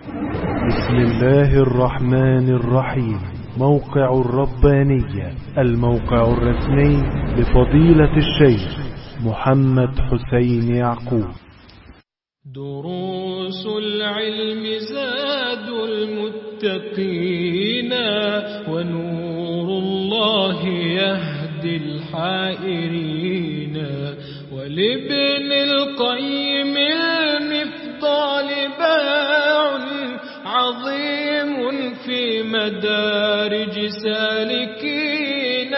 بسم الله الرحمن الرحيم موقع الربانية الموقع الرسمي لفضيلة الشيخ محمد حسين يعقوب دروس العلم زاد المتقين ونور الله يهدي الحائرين ولابن القيم المفضال باع عظيم في مدارج سالكين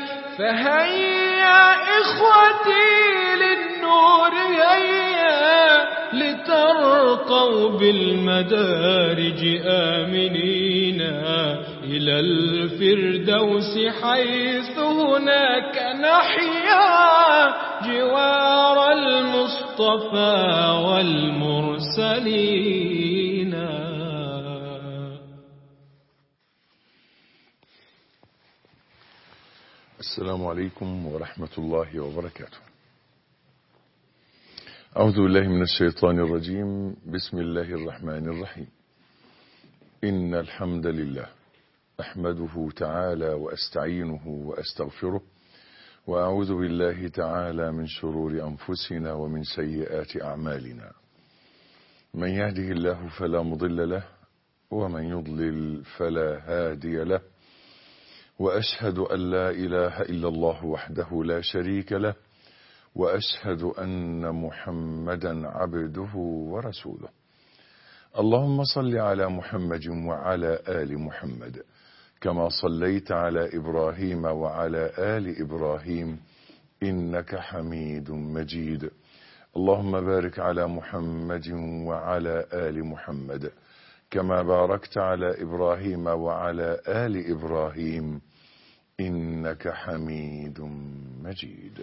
فهيا إخوتي للنور هيا لترقوا بالمدارج آمنين إلى الفردوس حيث هناك نحيا جوار المصطفى والمرسلين السلام عليكم ورحمة الله وبركاته أعوذ بالله من الشيطان الرجيم بسم الله الرحمن الرحيم إن الحمد لله أحمده تعالى وأستعينه وأستغفره وأعوذ بالله تعالى من شرور أنفسنا ومن سيئات أعمالنا من يهده الله فلا مضل له ومن يضلل فلا هادي له وأشهد أن لا إله إلا الله وحده لا شريك له وأشهد أن محمدا عبده ورسوله اللهم صل على محمد وعلى آل محمد كما صليت على إبراهيم وعلى آل إبراهيم إنك حميد مجيد اللهم بارك على محمد وعلى آل محمد كما باركت على إبراهيم وعلى آل إبراهيم إنك حميد مجيد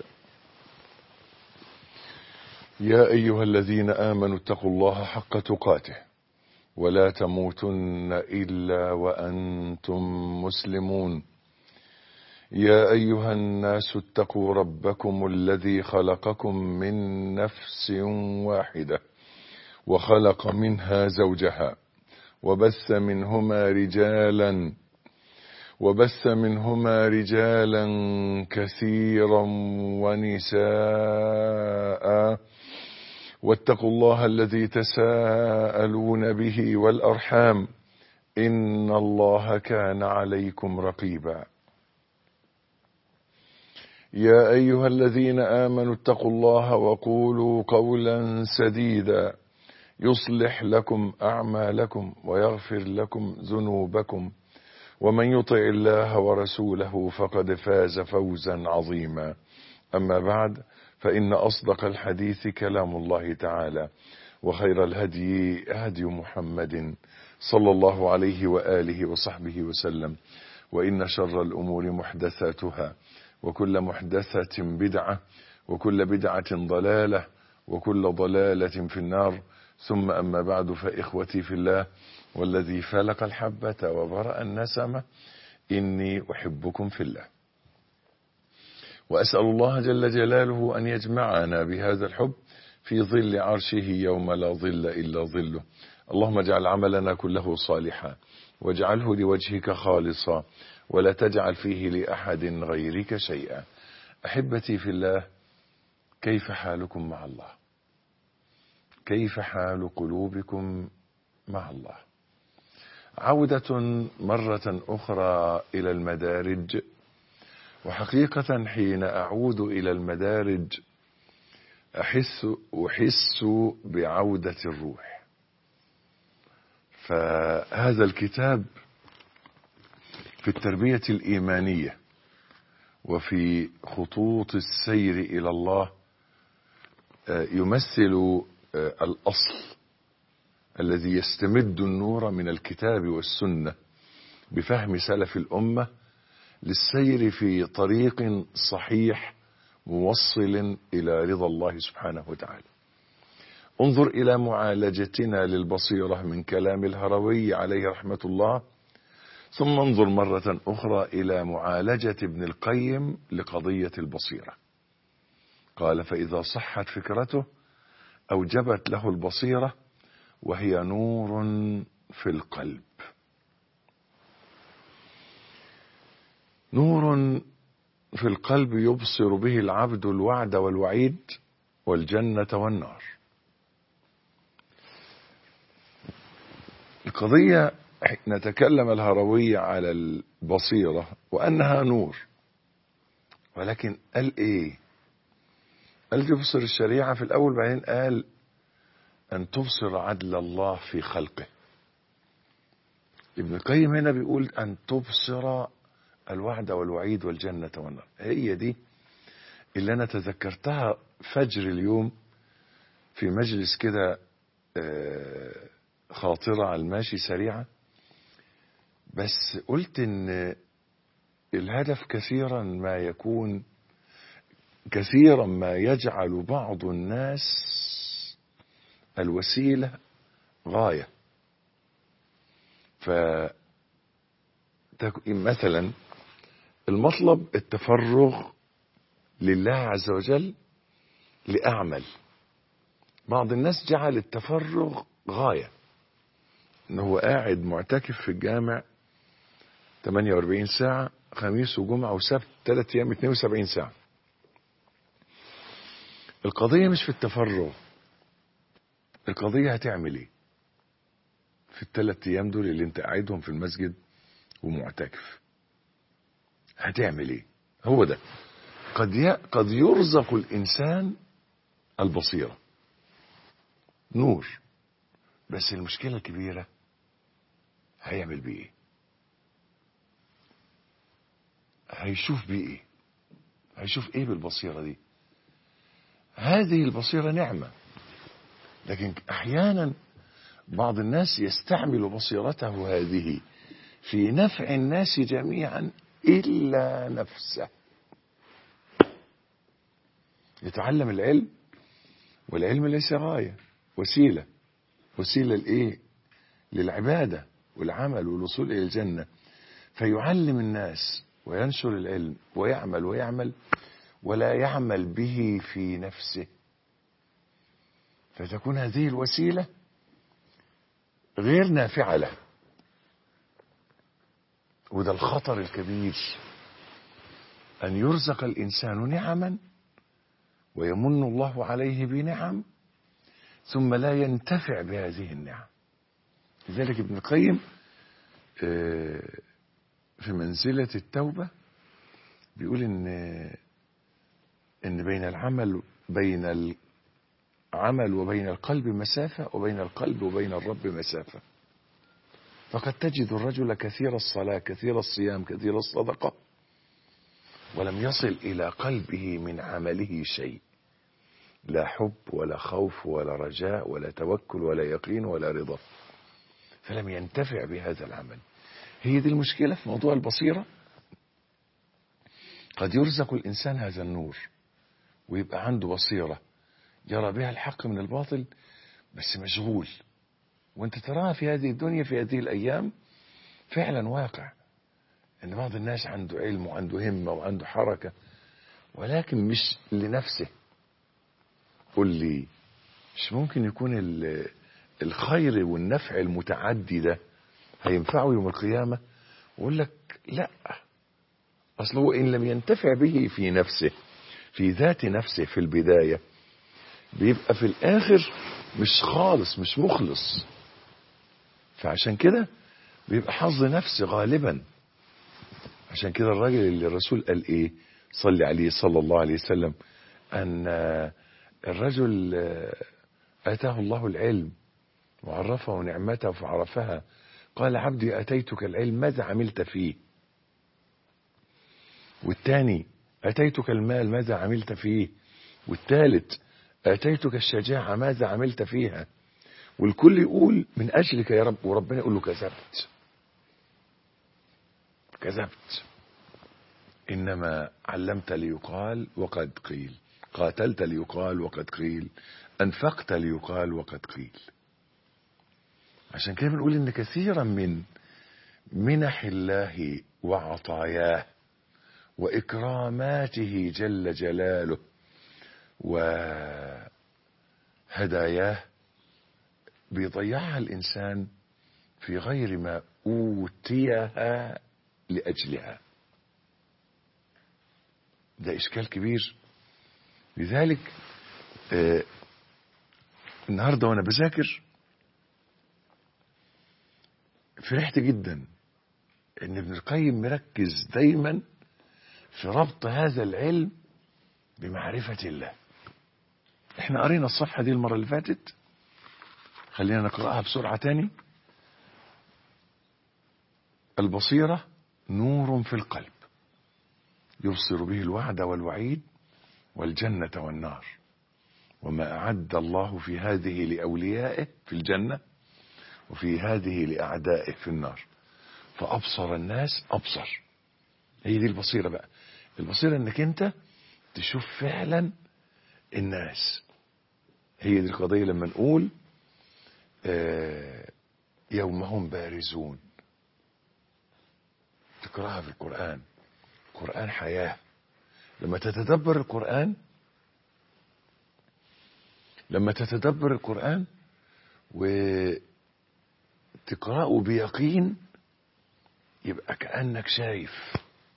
يا أيها الذين آمنوا اتقوا الله حق تقاته ولا تموتن إلا وأنتم مسلمون يا أيها الناس اتقوا ربكم الذي خلقكم من نفس واحدة وخلق منها زوجها وبث منهما رجالا وبث منهما رجالا كثيرا ونساء واتقوا الله الذي تساءلون به والأرحام إن الله كان عليكم رقيبا يا أيها الذين آمنوا اتقوا الله وقولوا قولا سديدا يصلح لكم أعمالكم ويغفر لكم ذنوبكم ومن يطع الله ورسوله فقد فاز فوزا عظيما أما بعد فإن أصدق الحديث كلام الله تعالى وخير الهدي هدي محمد صلى الله عليه وآله وصحبه وسلم وإن شر الأمور محدثاتها وكل محدثة بدعة وكل بدعة ضلالة وكل ضلالة في النار ثم أما بعد فإخوتي في الله والذي فلق الحبة وبرأ النسمة إني أحبكم في الله وأسأل الله جل جلاله أن يجمعنا بهذا الحب في ظل عرشه يوم لا ظل إلا ظله اللهم اجعل عملنا كله صالحا واجعله لوجهك خالصا ولا تجعل فيه لأحد غيرك شيئا أحبتي في الله كيف حالكم مع الله كيف حال قلوبكم مع الله عودة مرة أخرى إلى المدارج وحقيقة حين أعود إلى المدارج أحس أحس بعودة الروح فهذا الكتاب في التربية الإيمانية وفي خطوط السير إلى الله يمثل الأصل الذي يستمد النور من الكتاب والسنة بفهم سلف الأمة للسير في طريق صحيح موصل إلى رضا الله سبحانه وتعالى انظر إلى معالجتنا للبصيرة من كلام الهروي عليه رحمة الله ثم انظر مرة أخرى إلى معالجة ابن القيم لقضية البصيرة قال فإذا صحت فكرته أوجبت له البصيرة وهي نور في القلب نور في القلب يبصر به العبد الوعد والوعيد والجنة والنار القضية نتكلم الهروية على البصيرة وأنها نور ولكن قال إيه قال تبصر الشريعة في الأول بعدين قال أن تبصر عدل الله في خلقه ابن القيم هنا بيقول أن تبصر الوعد والوعيد والجنة والنار هي دي اللي أنا تذكرتها فجر اليوم في مجلس كده خاطرة على الماشي سريعة بس قلت ان الهدف كثيرا ما يكون كثيرا ما يجعل بعض الناس الوسيلة غاية ف مثلا المطلب التفرغ لله عز وجل لأعمل بعض الناس جعل التفرغ غاية ان هو قاعد معتكف في الجامع 48 ساعة خميس وجمعة وسبت ثلاث ايام 72 ساعة القضية مش في التفرغ القضية هتعمل ايه في الثلاث ايام دول اللي انت قاعدهم في المسجد ومعتكف هتعمل ايه هو ده قد ي... قد يرزق الانسان البصيره نور بس المشكله الكبيره هيعمل بيه ايه هيشوف بيه ايه هيشوف ايه بالبصيره دي هذه البصيره نعمه لكن احيانا بعض الناس يستعمل بصيرته هذه في نفع الناس جميعا الا نفسه يتعلم العلم والعلم ليس غايه وسيله وسيله لايه للعباده والعمل والوصول الى الجنه فيعلم الناس وينشر العلم ويعمل ويعمل ولا يعمل به في نفسه فتكون هذه الوسيله غير نافعه له وده الخطر الكبير ان يرزق الانسان نعما ويمن الله عليه بنعم ثم لا ينتفع بهذه النعم لذلك ابن القيم في منزلة التوبة بيقول ان ان بين العمل بين العمل وبين القلب مسافة وبين القلب وبين الرب مسافة فقد تجد الرجل كثير الصلاة كثير الصيام كثير الصدقة ولم يصل إلى قلبه من عمله شيء لا حب ولا خوف ولا رجاء ولا توكل ولا يقين ولا رضا فلم ينتفع بهذا العمل هي دي المشكلة في موضوع البصيرة قد يرزق الإنسان هذا النور ويبقى عنده بصيرة يرى بها الحق من الباطل بس مشغول وانت تراها في هذه الدنيا في هذه الأيام فعلا واقع ان بعض الناس عنده علم وعنده همة وعنده حركة ولكن مش لنفسه قل لي مش ممكن يكون الخير والنفع المتعدي ده هينفعه يوم القيامة ويقول لك لا أصل هو إن لم ينتفع به في نفسه في ذات نفسه في البداية بيبقى في الآخر مش خالص مش مخلص فعشان كده بيبقى حظ نفسي غالبا عشان كده الراجل اللي الرسول قال ايه صلي عليه صلى الله عليه وسلم ان الرجل اتاه الله العلم وعرفه نعمته فعرفها قال عبدي اتيتك العلم ماذا عملت فيه والثاني اتيتك المال ماذا عملت فيه والثالث اتيتك الشجاعه ماذا عملت فيها والكل يقول من اجلك يا رب وربنا يقول له كذبت كذبت انما علمت ليقال وقد قيل قاتلت ليقال وقد قيل انفقت ليقال وقد قيل عشان كده بنقول ان كثيرا من منح الله وعطاياه واكراماته جل جلاله وهداياه بيضيعها الانسان في غير ما أوتيها لأجلها ده إشكال كبير لذلك آه النهاردة وأنا بذاكر فرحت جدا ان ابن القيم مركز دايما في ربط هذا العلم بمعرفة الله احنا قرينا الصفحة دي المرة اللي فاتت خلينا نقرأها بسرعة تاني البصيرة نور في القلب يبصر به الوعد والوعيد والجنة والنار وما أعد الله في هذه لأوليائه في الجنة وفي هذه لأعدائه في النار فأبصر الناس أبصر هي دي البصيرة بقى البصيرة انك انت تشوف فعلا الناس هي دي القضية لما نقول آه يوم هم بارزون تقراها في القرآن القرآن حياة لما تتدبر القرآن لما تتدبر القرآن وتقرأه بيقين يبقى كأنك شايف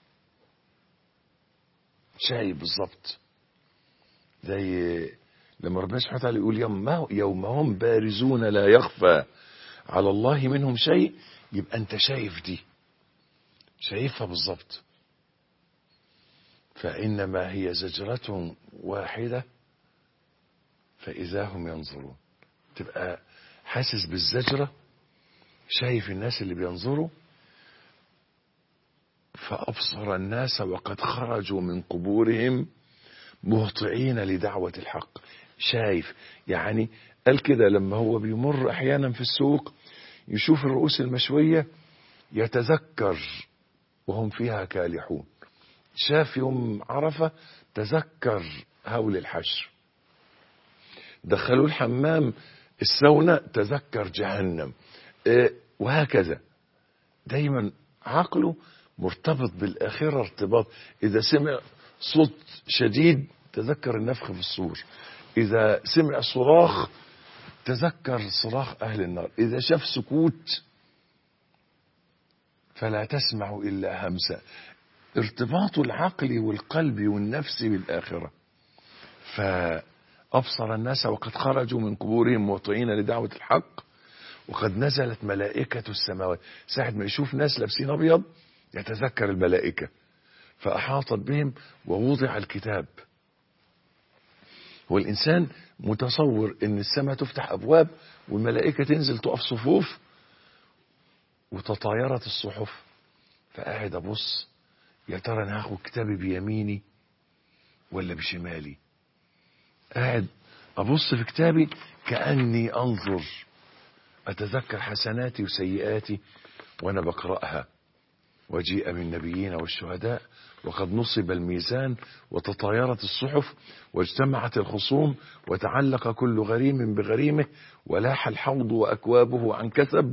شايف بالظبط زي لما ربنا سبحانه وتعالى يقول يوم, يوم هم بارزون لا يخفى على الله منهم شيء يبقى انت شايف دي شايفها بالظبط فإنما هي زجرة واحدة فإذا هم ينظرون تبقى حاسس بالزجرة شايف الناس اللي بينظروا فأبصر الناس وقد خرجوا من قبورهم مهطعين لدعوة الحق شايف يعني قال كده لما هو بيمر أحيانا في السوق يشوف الرؤوس المشوية يتذكر وهم فيها كالحون شاف يوم عرفة تذكر هول الحشر دخلوا الحمام السونة تذكر جهنم إيه وهكذا دايما عقله مرتبط بالآخرة ارتباط إذا سمع صوت شديد تذكر النفخ في الصور إذا سمع صراخ تذكر صراخ أهل النار إذا شاف سكوت فلا تسمع إلا همسة ارتباط العقل والقلب والنفس بالآخرة فأبصر الناس وقد خرجوا من قبورهم موطئين لدعوة الحق وقد نزلت ملائكة السماوات ساعة ما يشوف ناس لابسين أبيض يتذكر الملائكة فأحاطت بهم ووضع الكتاب والإنسان متصور أن السماء تفتح أبواب والملائكة تنزل تقف صفوف وتطايرت الصحف فقاعد أبص يا ترى أنا هاخد كتابي بيميني ولا بشمالي قاعد أبص في كتابي كأني أنظر أتذكر حسناتي وسيئاتي وأنا بقرأها وجيء بالنبيين والشهداء وقد نصب الميزان وتطايرت الصحف واجتمعت الخصوم وتعلق كل غريم بغريمه ولاح الحوض وأكوابه عن كثب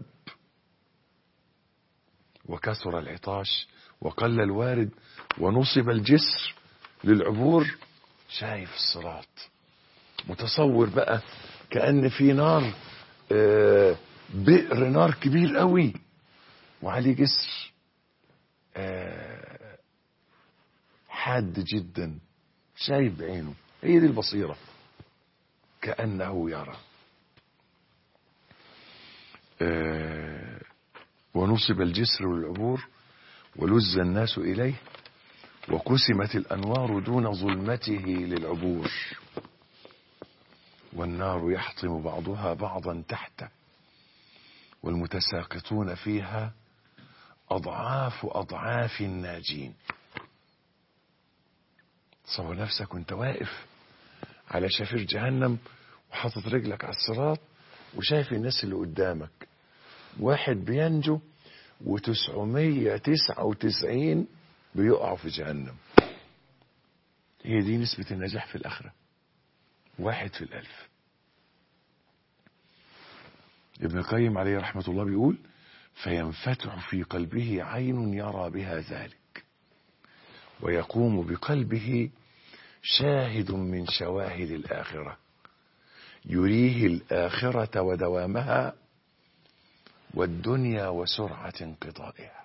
وكثر العطاش وقل الوارد ونصب الجسر للعبور شايف الصراط متصور بقى كأن في نار آه بئر نار كبير قوي وعليه جسر آه حاد جدا شايف بعينه هي دي البصيرة كأنه يرى آه ونصب الجسر للعبور ولز الناس إليه وقسمت الأنوار دون ظلمته للعبور والنار يحطم بعضها بعضا تحته والمتساقطون فيها أضعاف أضعاف الناجين تصور نفسك وانت واقف على شفير جهنم وحاطط رجلك على الصراط وشايف الناس اللي قدامك واحد بينجو وتسعمية تسعة وتسعين بيقعوا في جهنم هي دي نسبة النجاح في الآخرة واحد في الألف ابن القيم عليه رحمة الله بيقول فينفتح في قلبه عين يرى بها ذلك ويقوم بقلبه شاهد من شواهد الآخرة يريه الآخرة ودوامها والدنيا وسرعة انقضائها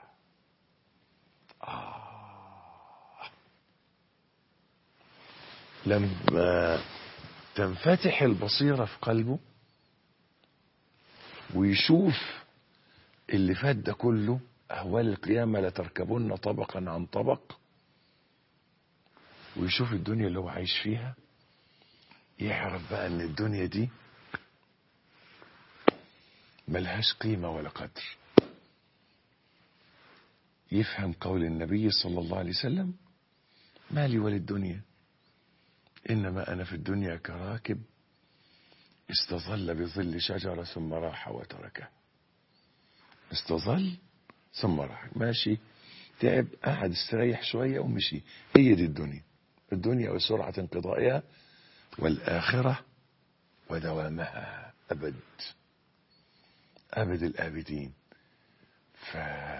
آه. لما تنفتح البصيرة في قلبه ويشوف اللي فات ده كله أهوال القيامة لتركبن طبقا عن طبق ويشوف الدنيا اللي هو عايش فيها يعرف بقى ان الدنيا دي ملهاش قيمة ولا قدر يفهم قول النبي صلى الله عليه وسلم ما لي وللدنيا إنما أنا في الدنيا كراكب استظل بظل شجرة ثم راح وتركه استظل ثم راح ماشي تعب قعد استريح شوية ومشي هي دي الدنيا الدنيا وسرعة انقضائها والآخرة ودوامها أبد أبد الآبدين ف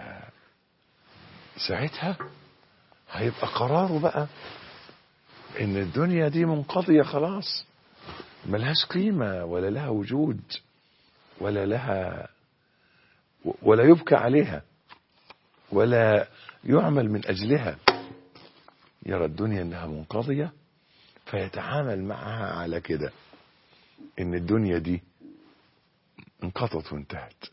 ساعتها هيبقى قراره بقى ان الدنيا دي منقضية خلاص ملهاش قيمة ولا لها وجود ولا لها ولا يبكى عليها ولا يعمل من أجلها يرى الدنيا انها منقضية فيتعامل معها على كده ان الدنيا دي انقضت وانتهت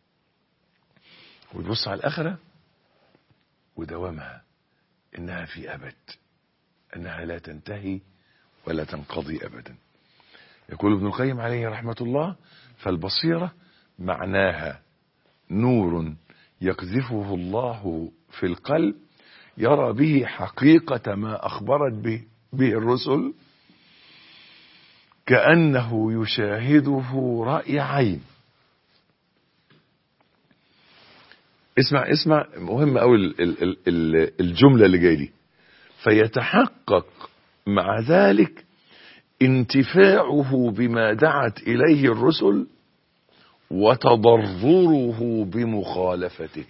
ويبص على الآخرة ودوامها إنها في أبد أنها لا تنتهي ولا تنقضي أبدا يقول ابن القيم عليه رحمة الله فالبصيرة معناها نور يقذفه الله في القلب يرى به حقيقة ما أخبرت به, به الرسل كأنه يشاهده رأي عين اسمع اسمع مهم قوي الجملة اللي جاي دي فيتحقق مع ذلك انتفاعه بما دعت إليه الرسل وتضرره بمخالفتهم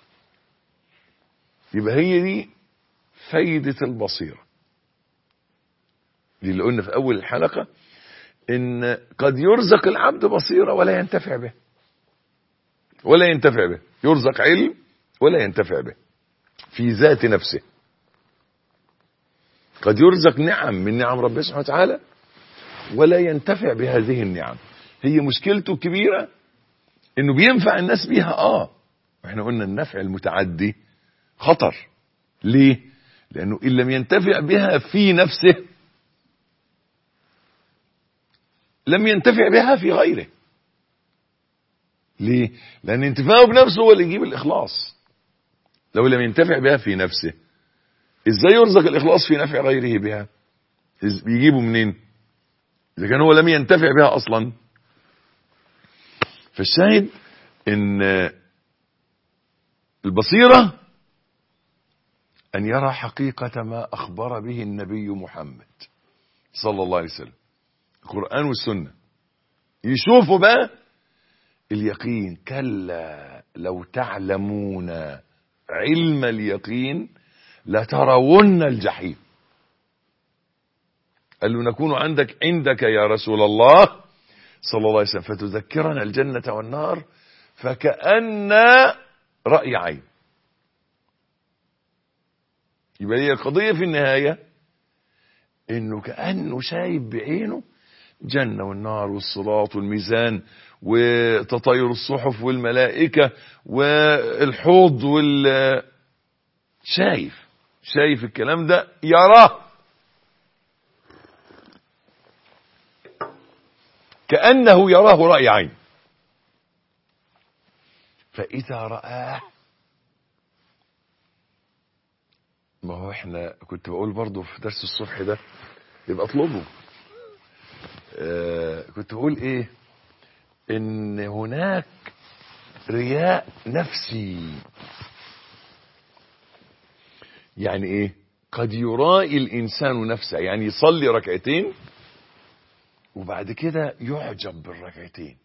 يبقى هي دي فايدة البصيرة دي اللي قلنا في أول الحلقة إن قد يرزق العبد بصيرة ولا ينتفع به ولا ينتفع به يرزق علم ولا ينتفع به في ذات نفسه قد يرزق نعم من نعم ربه سبحانه وتعالى ولا ينتفع بهذه النعم هي مشكلته الكبيرة انه بينفع الناس بيها اه احنا قلنا النفع المتعدي خطر ليه لانه ان لم ينتفع بها في نفسه لم ينتفع بها في غيره ليه لان انتفاعه بنفسه هو اللي يجيب الاخلاص لو لم ينتفع بها في نفسه ازاي يرزق الاخلاص في نفع غيره بها بيجيبه منين اذا كان هو لم ينتفع بها اصلا فالشاهد ان البصيرة ان يرى حقيقة ما اخبر به النبي محمد صلى الله عليه وسلم القرآن والسنة يشوفوا بقى اليقين كلا لو تعلمون علم اليقين لترون الجحيم قال له نكون عندك عندك يا رسول الله صلى الله عليه وسلم فتذكرنا الجنة والنار فكأن رأي عين يبقى هي القضية في النهاية انه كأنه شايف بعينه جنة والنار والصراط والميزان وتطير الصحف والملائكة والحوض وال شايف شايف الكلام ده يراه كأنه يراه رأي عين فإذا رآه ما هو احنا كنت بقول برضو في درس الصبح ده يبقى اطلبه آه كنت بقول ايه ان هناك رياء نفسي يعني ايه قد يرائي الانسان نفسه يعني يصلي ركعتين وبعد كده يعجب بالركعتين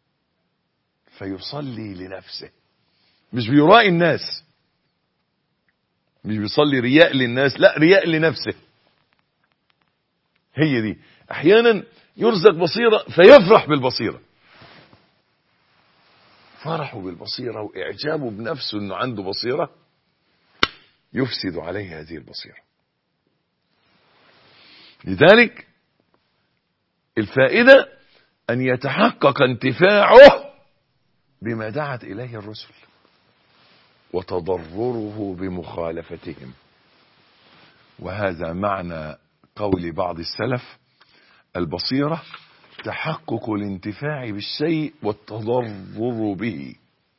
فيصلي لنفسه مش بيرائي الناس مش بيصلي رياء للناس لا رياء لنفسه هي دي احيانا يرزق بصيرة فيفرح بالبصيرة فرحه بالبصيرة وإعجابه بنفسه أنه عنده بصيرة يفسد عليه هذه البصيرة لذلك الفائدة أن يتحقق انتفاعه بما دعت إليه الرسل وتضرره بمخالفتهم وهذا معنى قول بعض السلف البصيرة تحقق الانتفاع بالشيء والتضرر به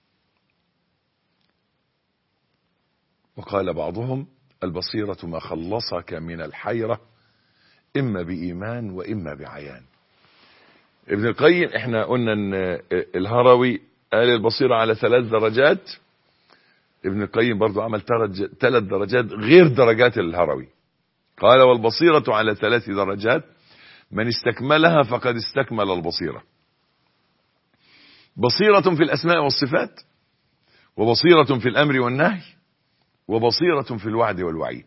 وقال بعضهم البصيرة ما خلصك من الحيرة إما بإيمان وإما بعيان ابن القيم احنا قلنا ان الهروي قال البصيرة على ثلاث درجات ابن القيم برضو عمل ثلاث درجات غير درجات الهروي قال والبصيرة على ثلاث درجات من استكملها فقد استكمل البصيرة بصيرة في الأسماء والصفات وبصيرة في الأمر والنهي وبصيرة في الوعد والوعيد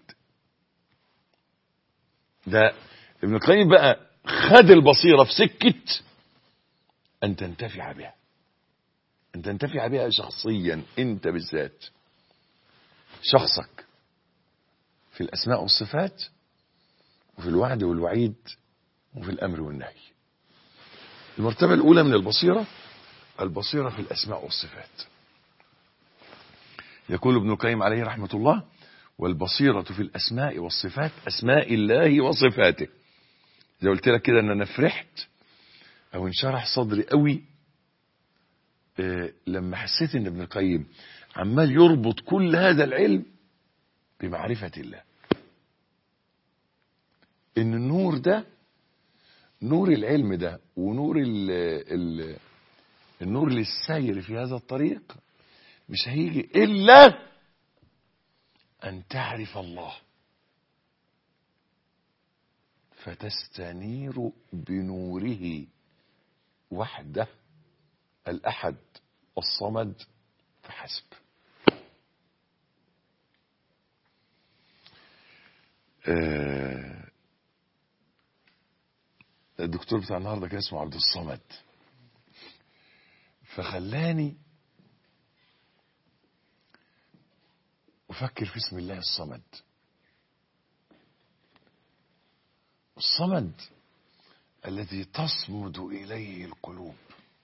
ده ابن القيم بقى خد البصيرة في سكة أن تنتفع بها أن تنتفع بها شخصيا أنت بالذات شخصك في الأسماء والصفات وفي الوعد والوعيد وفي الأمر والنهي المرتبة الأولى من البصيرة البصيرة في الأسماء والصفات يقول ابن القيم عليه رحمة الله والبصيرة في الأسماء والصفات أسماء الله وصفاته زي قلت لك كده ان انا فرحت او انشرح صدري قوي آه لما حسيت ان ابن القيم عمال يربط كل هذا العلم بمعرفة الله ان النور ده نور العلم ده ونور ال ال النور للسير في هذا الطريق مش هيجي الا ان تعرف الله فتستنير بنوره وحده الأحد الصمد فحسب آه الدكتور بتاع النهارده كان اسمه عبد الصمد فخلاني أفكر في اسم الله الصمد الصمد الذي تصمد إليه القلوب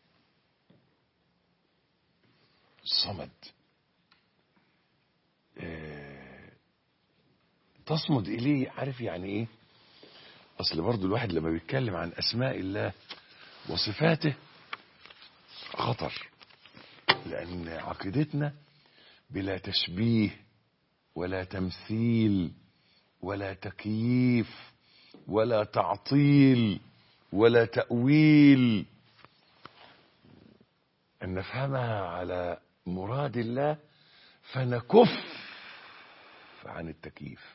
الصمد آه تصمد إليه عارف يعني إيه أصل برضو الواحد لما بيتكلم عن أسماء الله وصفاته خطر لأن عقيدتنا بلا تشبيه ولا تمثيل ولا تكييف ولا تعطيل ولا تأويل أن نفهمها على مراد الله فنكف عن التكييف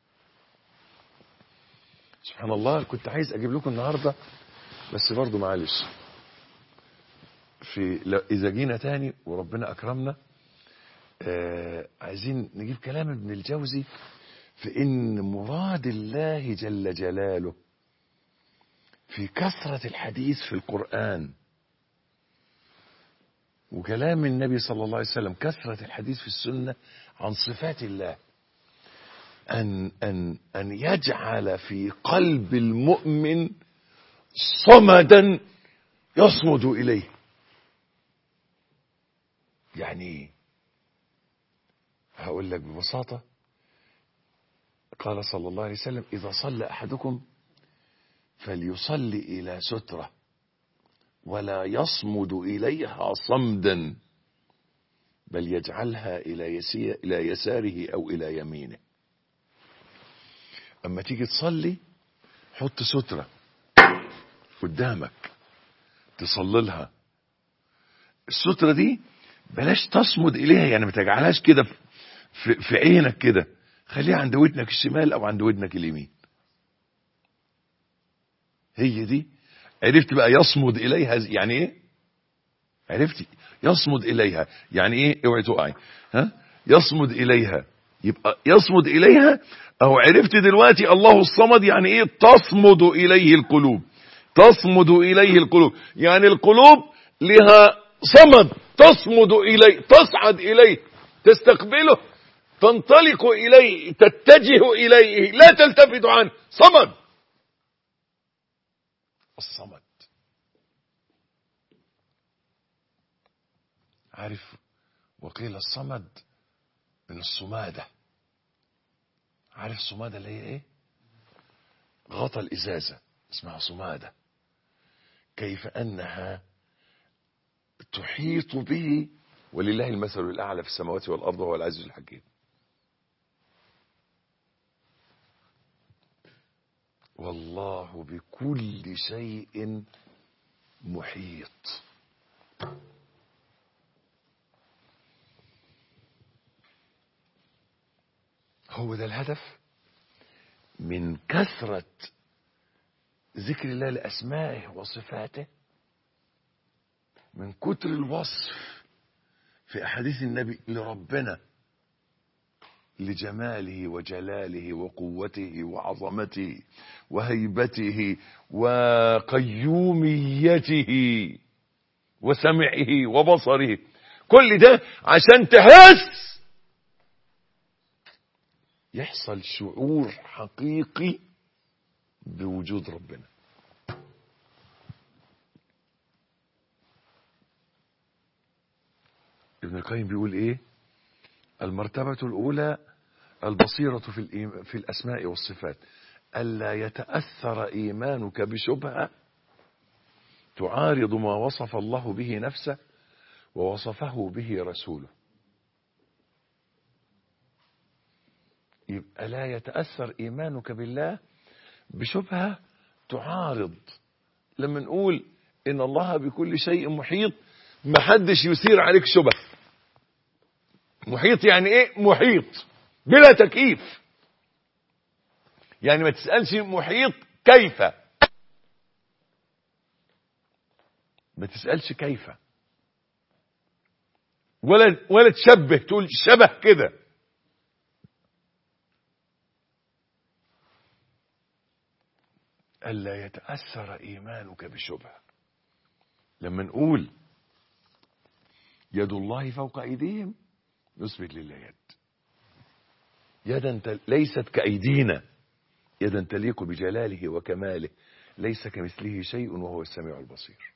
سبحان الله كنت عايز أجيب لكم النهاردة بس برضو معلش في إذا جينا تاني وربنا أكرمنا آه عايزين نجيب كلام ابن الجوزي في ان مراد الله جل جلاله في كثرة الحديث في القرآن وكلام النبي صلى الله عليه وسلم كثرة الحديث في السنة عن صفات الله أن, أن, أن يجعل في قلب المؤمن صمدا يصمد إليه يعني هقول لك ببساطة قال صلى الله عليه وسلم إذا صلى أحدكم فليصلي إلى سترة ولا يصمد إليها صمدا بل يجعلها إلى, إلى يساره أو إلى يمينه أما تيجي تصلي حط سترة قدامك تصلي لها السترة دي بلاش تصمد إليها يعني ما تجعلهاش كده في, في عينك كده خليها عند ودنك الشمال او عند ودنك اليمين هي دي عرفت بقى يصمد اليها يعني ايه عرفتي يصمد اليها يعني ايه اوعي تقعي ها يصمد اليها يبقى يصمد اليها اهو عرفت دلوقتي الله الصمد يعني ايه تصمد اليه القلوب تصمد اليه القلوب يعني القلوب لها صمد تصمد إليه تصعد إليه تستقبله تنطلق إليه تتجه إليه لا تلتفت عنه صمد الصمد عارف وقيل الصمد من الصمادة عارف الصمادة اللي هي ايه غطى الإزازة اسمها صمادة كيف أنها تحيط به ولله المثل الأعلى في السماوات والأرض وهو العزيز الحكيم والله بكل شيء محيط هو ده الهدف من كثرة ذكر الله لأسمائه وصفاته من كتر الوصف في أحاديث النبي لربنا لجماله وجلاله وقوته وعظمته وهيبته وقيوميته وسمعه وبصره كل ده عشان تحس يحصل شعور حقيقي بوجود ربنا ابن القيم بيقول ايه المرتبة الأولى البصيرة في, الإيم... في الأسماء والصفات ألا يتأثر إيمانك بشبهة تعارض ما وصف الله به نفسه ووصفه به رسوله يبقى لا يتأثر إيمانك بالله بشبهة تعارض لما نقول إن الله بكل شيء محيط محدش يثير عليك شبه محيط يعني ايه محيط بلا تكييف يعني ما تسألش محيط كيف ما تسألش كيف ولا ولا تشبه تقول شبه كده ألا يتأثر إيمانك بشبهة لما نقول يد الله فوق أيديهم نثبت لله يد يدا ليست كأيدينا يدا تليق بجلاله وكماله ليس كمثله شيء وهو السميع البصير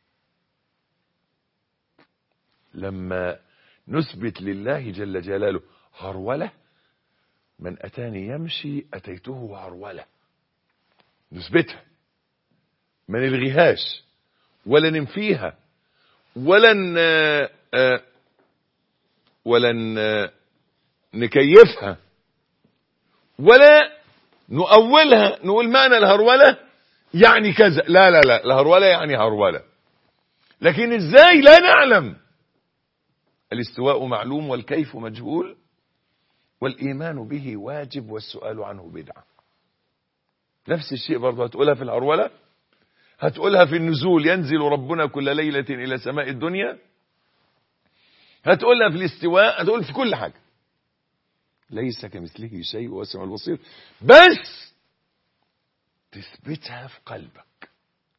لما نثبت لله جل جلاله هرولة من أتاني يمشي أتيته هرولة نثبتها ما نلغيهاش ولا ننفيها ولا ولا نكيفها ولا نؤولها نقول معنى الهرولة يعني كذا لا لا لا الهرولة يعني هرولة لكن ازاي لا نعلم الاستواء معلوم والكيف مجهول والإيمان به واجب والسؤال عنه بدعة نفس الشيء برضه هتقولها في الهرولة هتقولها في النزول ينزل ربنا كل ليلة إلى سماء الدنيا هتقولها في الاستواء هتقول في كل حاجة ليس كمثله شيء وهو السميع البصير بس تثبتها في قلبك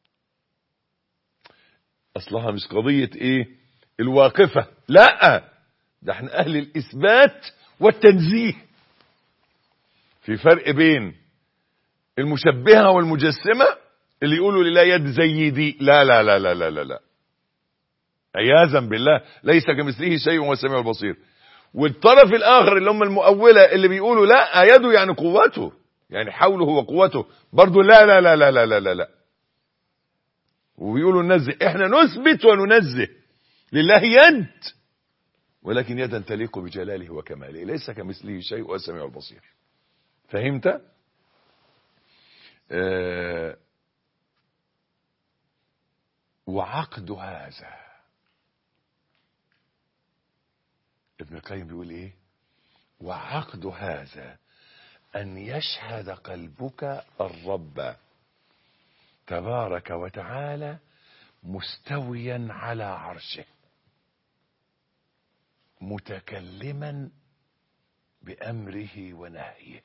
اصلها مش قضية ايه الواقفة لا ده احنا اهل الاثبات والتنزيه في فرق بين المشبهة والمجسمة اللي يقولوا لله يد زي دي لا لا لا لا لا لا, لا. عياذا بالله ليس كمثله شيء وهو السميع البصير والطرف الاخر اللي هم المؤولة اللي بيقولوا لا يده يعني قوته يعني حوله وقوته برضو لا لا لا لا لا لا لا, لا. وبيقولوا ننزه احنا نثبت وننزه لله يد ولكن يدا تليق بجلاله وكماله ليس كمثله شيء وهو السميع البصير فهمت آه وعقد هذا ابن القيم بيقول ايه وعقد هذا ان يشهد قلبك الرب تبارك وتعالى مستويا على عرشه متكلما بامره ونهيه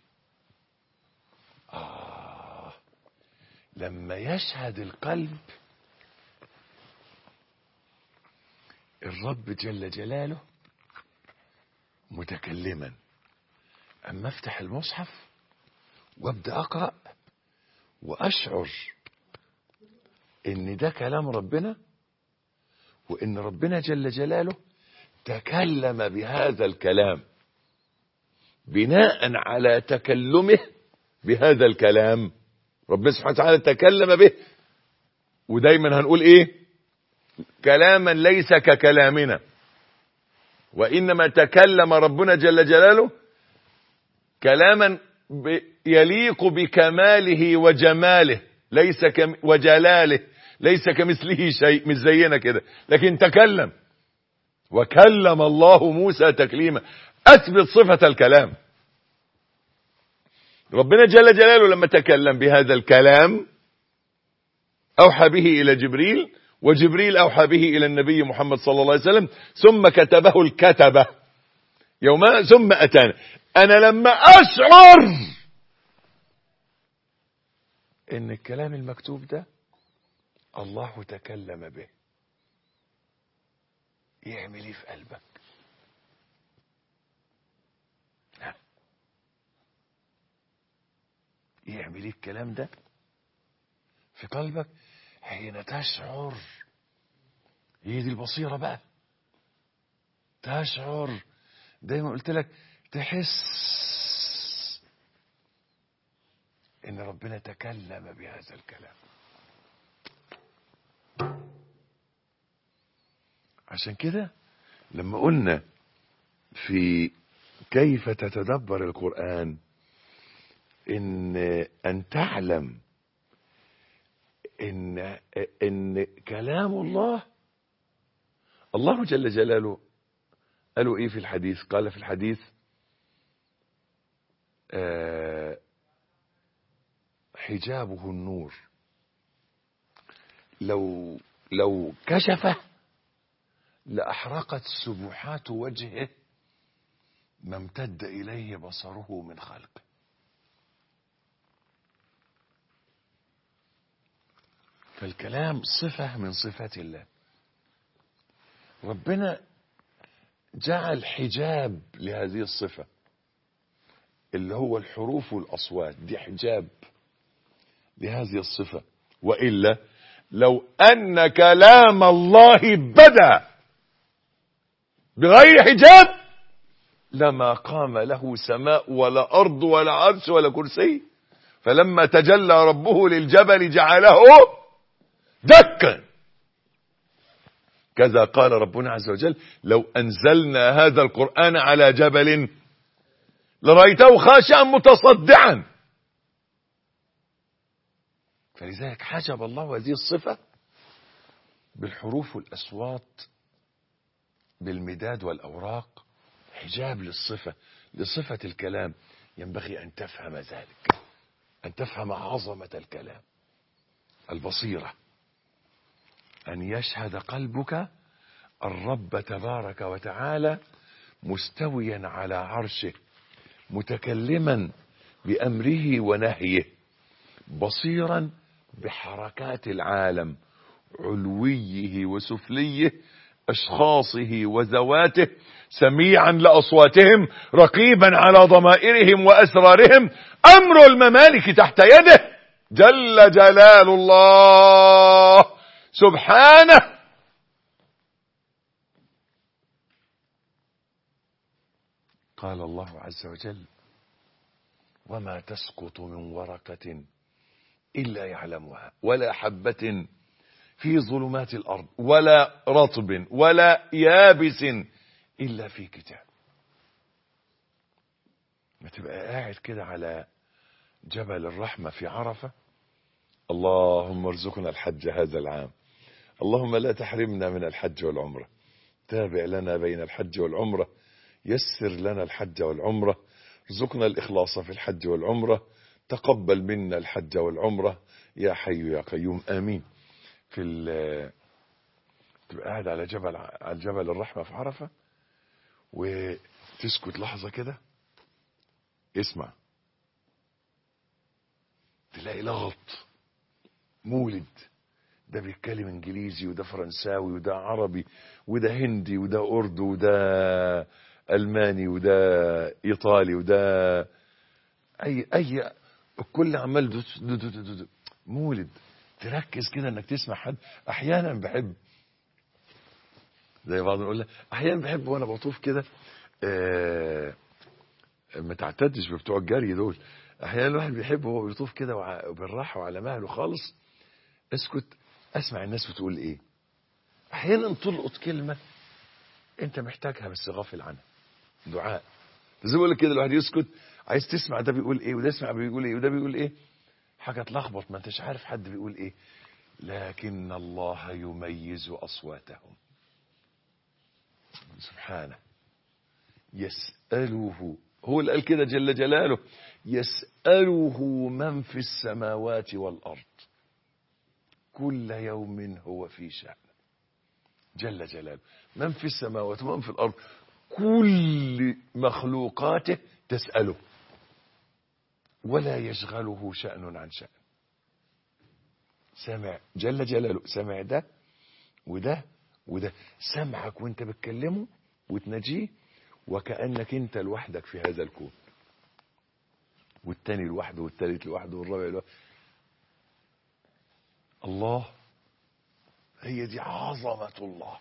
آه لما يشهد القلب الرب جل جلاله متكلما أما افتح المصحف وابدأ أقرأ وأشعر إن ده كلام ربنا وإن ربنا جل جلاله تكلم بهذا الكلام بناء على تكلمه بهذا الكلام ربنا سبحانه وتعالى تكلم به ودايما هنقول ايه كلاما ليس ككلامنا وانما تكلم ربنا جل جلاله كلاما ب- يليق بكماله وجماله ليس كم وجلاله ليس كمثله شيء مش زينا كده لكن تكلم وكلم الله موسى تكليما اثبت صفة الكلام ربنا جل جلاله لما تكلم بهذا الكلام اوحى به الى جبريل وجبريل اوحى به الى النبي محمد صلى الله عليه وسلم ثم كتبه الكتبه يوما ثم اتانا انا لما اشعر ان الكلام المكتوب ده الله تكلم به يعمل ايه في قلبك ها. يعمل ايه الكلام ده في قلبك حين تشعر هي دي البصيرة بقى تشعر دايما قلت لك تحس ان ربنا تكلم بهذا الكلام عشان كده لما قلنا في كيف تتدبر القرآن ان ان تعلم ان ان كلام الله الله جل جلاله قالوا ايه في الحديث قال في الحديث آه حجابه النور لو لو كشفه لأحرقت سبحات وجهه ما امتد إليه بصره من خلقه فالكلام صفة من صفات الله ربنا جعل حجاب لهذه الصفة اللي هو الحروف والأصوات دي حجاب لهذه الصفة وإلا لو أن كلام الله بدا بغير حجاب لما قام له سماء ولا أرض ولا عرش ولا كرسي فلما تجلى ربه للجبل جعله دكا كذا قال ربنا عز وجل لو أنزلنا هذا القرآن على جبل لرأيته خاشعا متصدعا فلذلك حجب الله هذه الصفة بالحروف والأصوات بالمداد والأوراق حجاب للصفة لصفة الكلام ينبغي أن تفهم ذلك أن تفهم عظمة الكلام البصيرة أن يشهد قلبك الرب تبارك وتعالى مستويا على عرشه متكلما بأمره ونهيه بصيرا بحركات العالم علويه وسفليه أشخاصه وذواته سميعا لأصواتهم رقيبا على ضمائرهم وأسرارهم أمر الممالك تحت يده جل جلال الله سبحانه قال الله عز وجل وما تسقط من ورقة إلا يعلمها ولا حبة في ظلمات الأرض ولا رطب ولا يابس إلا في كتاب ما تبقى قاعد كده على جبل الرحمة في عرفة اللهم ارزقنا الحج هذا العام اللهم لا تحرمنا من الحج والعمرة تابع لنا بين الحج والعمرة يسر لنا الحج والعمرة ارزقنا الإخلاص في الحج والعمرة تقبل منا الحج والعمرة يا حي يا قيوم آمين في ال تبقى قاعد على جبل على جبل الرحمة في عرفة وتسكت لحظة كده اسمع تلاقي لغط مولد ده بيتكلم انجليزي وده فرنساوي وده عربي وده هندي وده اردو وده الماني وده ايطالي وده اي اي الكل عمال دو- دو- دو- دو- دو- مولد تركز كده انك تسمع حد احيانا بحب زي بعض نقول احيانا بحب وانا بطوف كده آه ما تعتدش بتوع الجري دول احيانا الواحد بيحب وهو بيطوف كده وع- وبالراحه وعلى مهله خالص اسكت اسمع الناس بتقول ايه احيانا تلقط كلمه انت محتاجها بس غافل عنها دعاء زي ما بقول لك كده الواحد يسكت عايز تسمع ده بيقول ايه وده يسمع بيقول ايه وده بيقول ايه حاجه تلخبط ما انتش عارف حد بيقول ايه لكن الله يميز اصواتهم سبحانه يسأله هو اللي قال كده جل جلاله يسأله من في السماوات والأرض كل يوم هو في شأن جل جلاله من في السماوات ومن في الأرض كل مخلوقاته تسأله ولا يشغله شأن عن شأن سمع جل جلاله سمع ده وده وده سمعك وانت بتكلمه وتناجيه وكأنك انت لوحدك في هذا الكون والتاني لوحده والتالت لوحده والرابع لوحده الله هي دي عظمة الله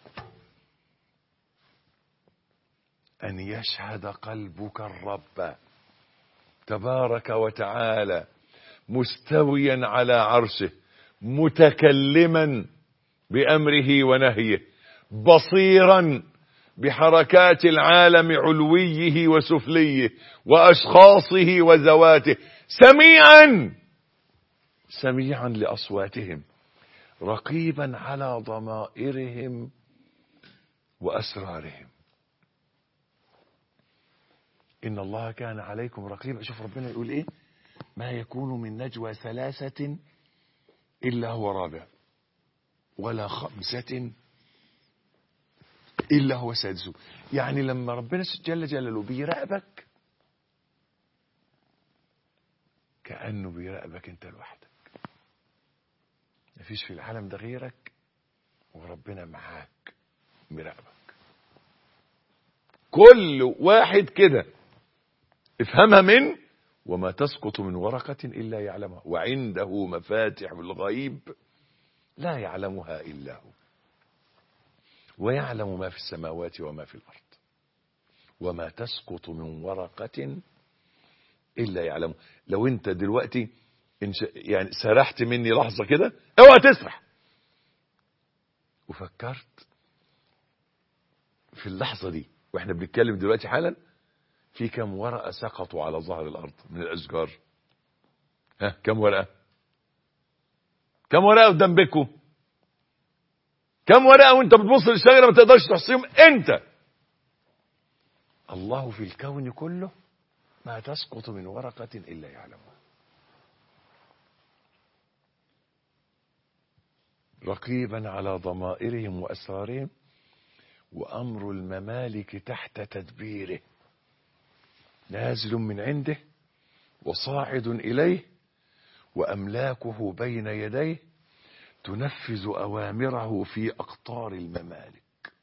أن يشهد قلبك الرب تبارك وتعالى مستويا على عرشه متكلما بأمره ونهيه بصيرا بحركات العالم علويه وسفليه وأشخاصه وذواته سميعا سميعا لأصواتهم رقيبا على ضمائرهم وأسرارهم إن الله كان عليكم رقيبا شوف ربنا يقول إيه ما يكون من نجوى ثلاثة إلا هو رابع ولا خمسة إلا هو سادسه يعني لما ربنا جل جلاله بيراقبك كأنه بيراقبك أنت لوحدك مفيش في العالم ده غيرك وربنا معاك مراقبك كل واحد كده افهمها من وما تسقط من ورقة إلا يعلمها وعنده مفاتح الغيب لا يعلمها إلا هو ويعلم ما في السماوات وما في الأرض وما تسقط من ورقة إلا يعلمه لو أنت دلوقتي إنش... يعني سرحت مني لحظة كده اوعى تسرح وفكرت في اللحظة دي واحنا بنتكلم دلوقتي حالا في كم ورقة سقطوا على ظهر الأرض من الأشجار ها كم ورقة كم ورقة قدام بيكم كم ورقة وانت بتبص للشجرة ما تقدرش تحصيهم انت الله في الكون كله ما تسقط من ورقة إلا يعلمها رقيبا على ضمائرهم وأسرارهم وأمر الممالك تحت تدبيره نازل من عنده وصاعد إليه وأملاكه بين يديه تنفذ أوامره في أقطار الممالك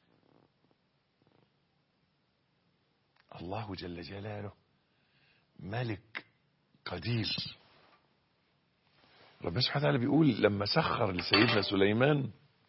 الله جل جلاله ملك قدير ربنا سبحانه وتعالى بيقول لما سخر لسيدنا سليمان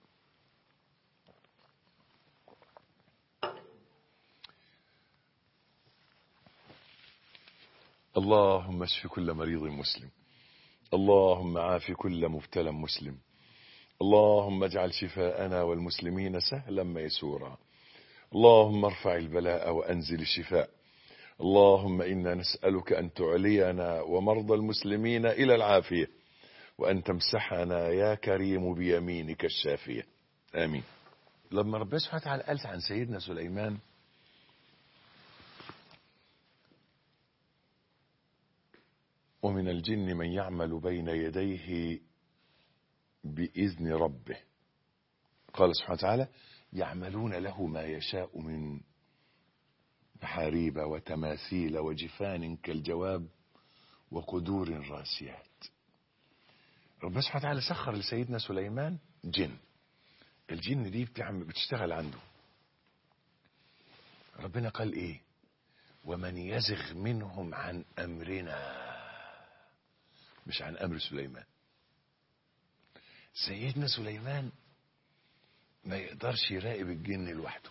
اللهم اشف كل مريض مسلم اللهم عاف كل مبتلى مسلم اللهم اجعل شفاءنا والمسلمين سهلا ميسورا اللهم ارفع البلاء وانزل الشفاء اللهم انا نسالك ان تعلينا ومرضى المسلمين الى العافيه وان تمسحنا يا كريم بيمينك الشافيه امين لما ربنا سبحانه وتعالى قال عن سيدنا سليمان ومن الجن من يعمل بين يديه بإذن ربه قال سبحانه وتعالى يعملون له ما يشاء من محاريب وتماثيل وجفان كالجواب وقدور راسيات ربنا سبحانه وتعالى سخر لسيدنا سليمان جن الجن دي بتعمل بتشتغل عنده ربنا قال ايه ومن يزغ منهم عن امرنا مش عن امر سليمان سيدنا سليمان ما يقدرش يراقب الجن لوحده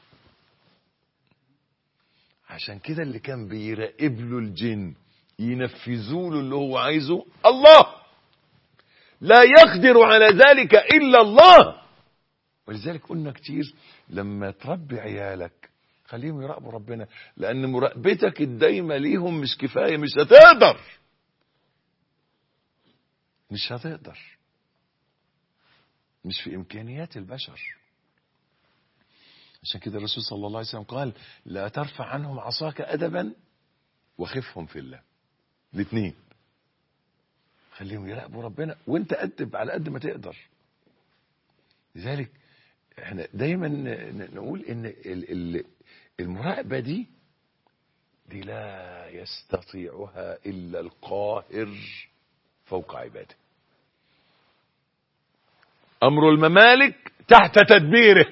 عشان كده اللي كان بيراقب له الجن ينفذوا له اللي هو عايزه الله لا يقدر على ذلك الا الله ولذلك قلنا كتير لما تربي عيالك خليهم يراقبوا ربنا لان مراقبتك الدايمه ليهم مش كفايه مش هتقدر مش هتقدر مش في امكانيات البشر عشان كده الرسول صلى الله عليه وسلم قال لا ترفع عنهم عصاك ادبا وخفهم في الله الاثنين خليهم يراقبوا ربنا وانت ادب على قد ما تقدر لذلك احنا دايما نقول ان ال- ال- المراقبه دي دي لا يستطيعها الا القاهر فوق عباده امر الممالك تحت تدبيره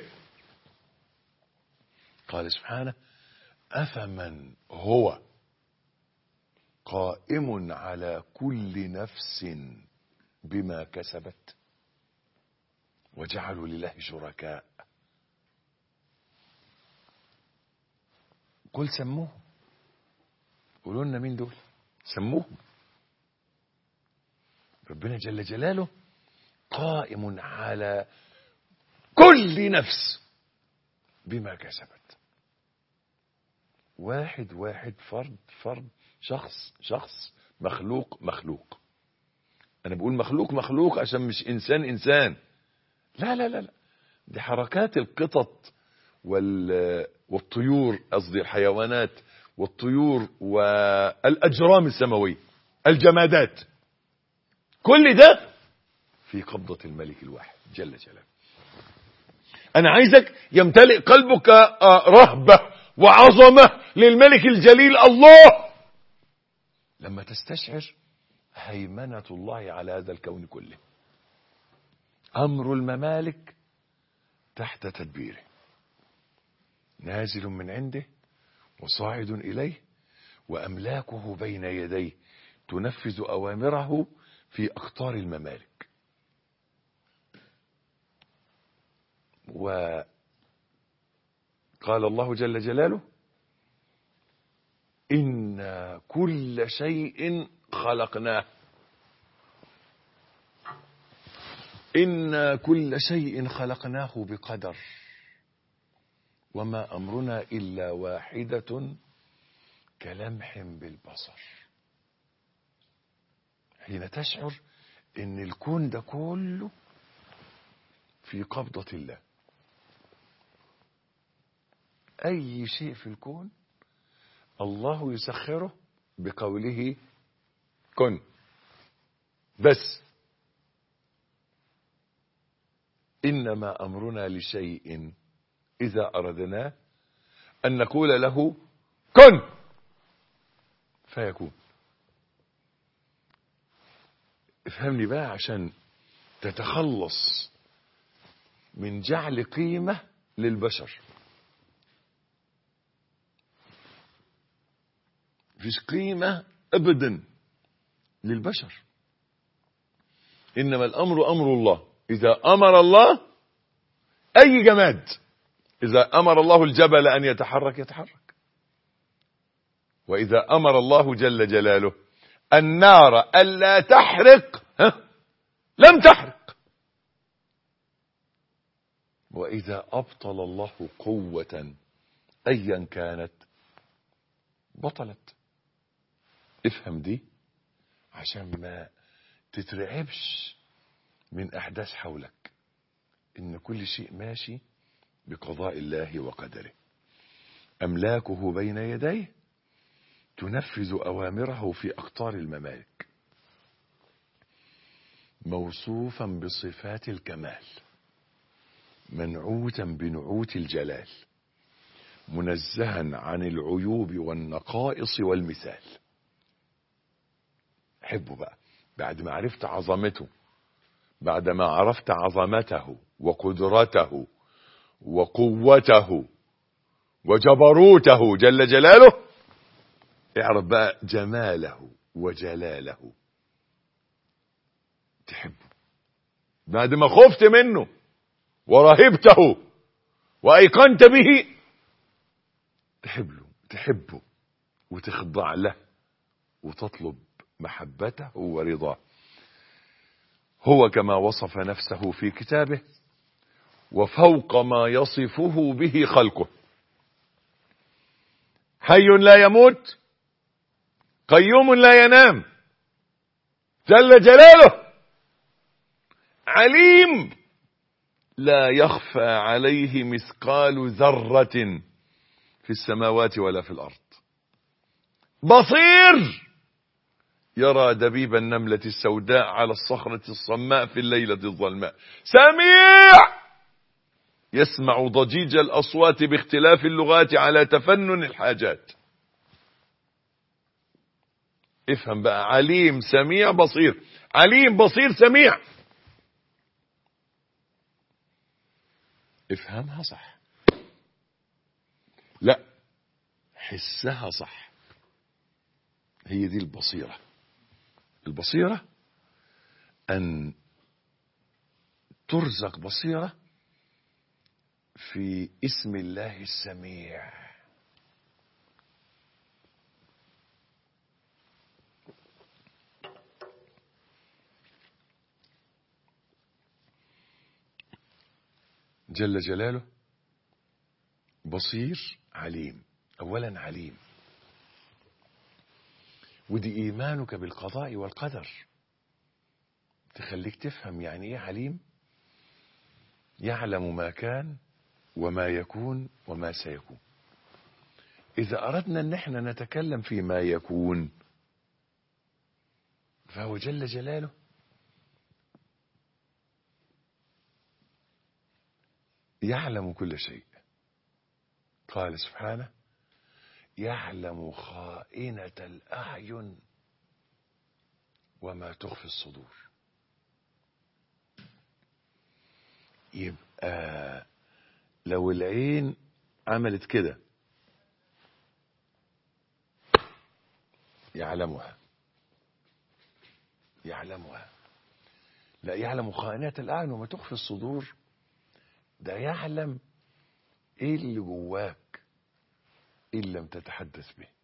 قال سبحانه افمن هو قائم على كل نفس بما كسبت وجعلوا لله شركاء قل سموه قولوا لنا مين دول سموهم ربنا جل جلاله قائم على كل نفس بما كسبت واحد واحد فرد فرد شخص شخص مخلوق مخلوق انا بقول مخلوق مخلوق عشان مش انسان انسان لا لا لا لا دي حركات القطط وال والطيور قصدي الحيوانات والطيور والاجرام السماويه الجمادات كل ده في قبضة الملك الواحد جل جلاله أنا عايزك يمتلئ قلبك آه، رهبة وعظمة للملك الجليل الله لما تستشعر هيمنة الله على هذا الكون كله أمر الممالك تحت تدبيره نازل من عنده وصاعد إليه وأملاكه بين يديه تنفذ أوامره في أقطار الممالك وقال الله جل جلاله إن كل شيء خلقناه إن كل شيء خلقناه بقدر وما أمرنا إلا واحدة كلمح بالبصر حين تشعر ان الكون ده كله في قبضة الله اي شيء في الكون الله يسخره بقوله كن بس انما امرنا لشيء اذا اردناه ان نقول له كن فيكون افهمني بقى عشان تتخلص من جعل قيمة للبشر مفيش قيمة أبدا للبشر إنما الأمر أمر الله إذا أمر الله أي جماد إذا أمر الله الجبل أن يتحرك يتحرك وإذا أمر الله جل جلاله النار ألا تحرق ها؟ لم تحرق وإذا أبطل الله قوة أيا كانت بطلت افهم دي عشان ما تترعبش من أحداث حولك إن كل شيء ماشي بقضاء الله وقدره أملاكه بين يديه تنفذ أوامره في أقطار الممالك موصوفا بصفات الكمال منعوتا بنعوت الجلال منزها عن العيوب والنقائص والمثال حبه بقى بعد ما عرفت عظمته بعد ما عرفت عظمته وقدرته وقوته وجبروته جل جلاله اعرف بقى جماله وجلاله تحبه بعد ما خفت منه ورهبته وايقنت به تحبه تحبه وتخضع له وتطلب محبته ورضاه هو كما وصف نفسه في كتابه وفوق ما يصفه به خلقه حي لا يموت قيوم لا ينام جل جلاله عليم لا يخفى عليه مثقال ذرة في السماوات ولا في الأرض بصير يرى دبيب النملة السوداء على الصخرة الصماء في الليلة الظلماء سميع يسمع ضجيج الأصوات باختلاف اللغات على تفنن الحاجات افهم بقى عليم سميع بصير عليم بصير سميع افهمها صح لا حسها صح هي دي البصيرة البصيرة أن ترزق بصيرة في اسم الله السميع جل جلاله بصير عليم اولا عليم ودي ايمانك بالقضاء والقدر تخليك تفهم يعني ايه عليم يعلم ما كان وما يكون وما سيكون اذا اردنا ان احنا نتكلم في ما يكون فهو جل جلاله يعلم كل شيء قال سبحانه يعلم خائنة الأعين وما تخفي الصدور يبقى لو العين عملت كده يعلمها يعلمها لا يعلم خائنات الأعين وما تخفي الصدور ده يعلم ايه اللي جواك ان لم تتحدث به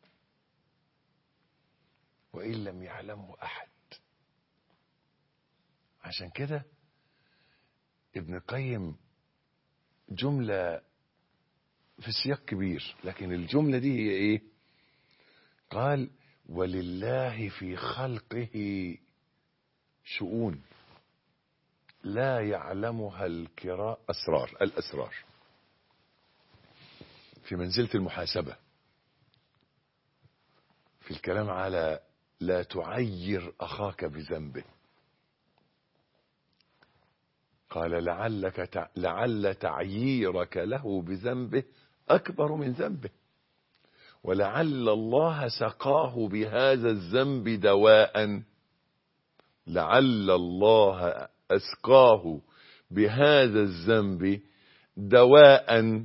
وان لم يعلمه احد عشان كده ابن القيم جملة في سياق كبير لكن الجملة دي هي ايه قال ولله في خلقه شؤون لا يعلمها الكراء أسرار الأسرار في منزلة المحاسبة في الكلام على لا تعير أخاك بذنبه قال لعلك تع... لعل تعييرك له بذنبه أكبر من ذنبه ولعل الله سقاه بهذا الذنب دواء لعل الله أسقاه بهذا الذنب دواء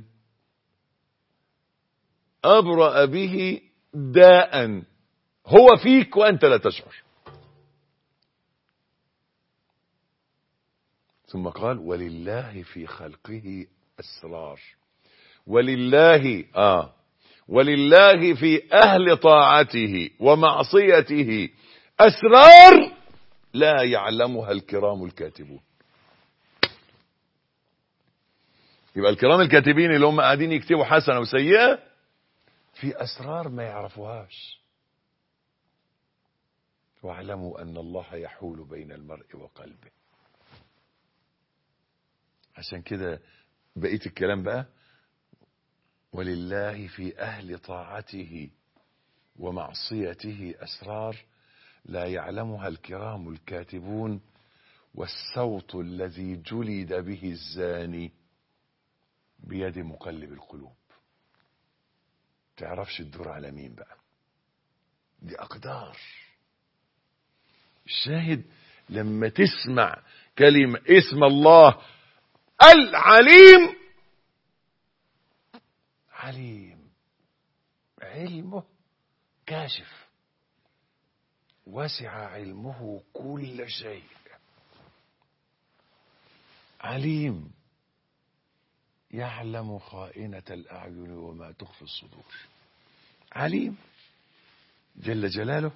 أبرأ به داء هو فيك وأنت لا تشعر ثم قال ولله في خلقه أسرار ولله آه ولله في أهل طاعته ومعصيته أسرار لا يعلمها الكرام الكاتبون يبقى الكرام الكاتبين اللي هم قاعدين يكتبوا حسنة وسيئة في أسرار ما يعرفوهاش واعلموا أن الله يحول بين المرء وقلبه عشان كده بقيت الكلام بقى ولله في أهل طاعته ومعصيته أسرار لا يعلمها الكرام الكاتبون والصوت الذي جلد به الزاني بيد مقلب القلوب تعرفش تدور على مين بقى دي أقدار الشاهد لما تسمع كلمة اسم الله العليم عليم علمه كاشف وسع علمه كل شيء عليم يعلم خائنة الأعين وما تخفي الصدور عليم جل جلاله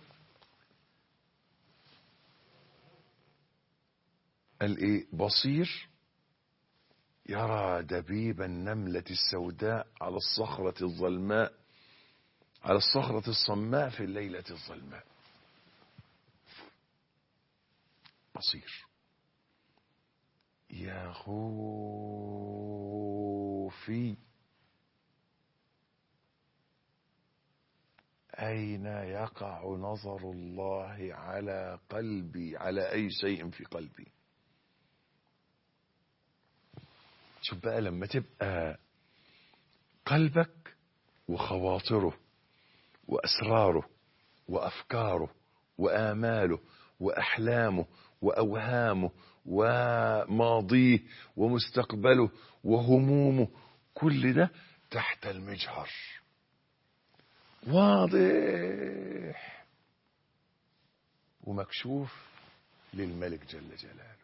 الايه بصير يرى دبيب النملة السوداء على الصخرة الظلماء على الصخرة الصماء في الليلة الظلماء بصير يا خوفي أين يقع نظر الله على قلبي على أي شيء في قلبي شوف بقى لما تبقى قلبك وخواطره وأسراره وأفكاره وآماله وأحلامه وأوهامه وماضيه ومستقبله وهمومه كل ده تحت المجهر واضح ومكشوف للملك جل جلاله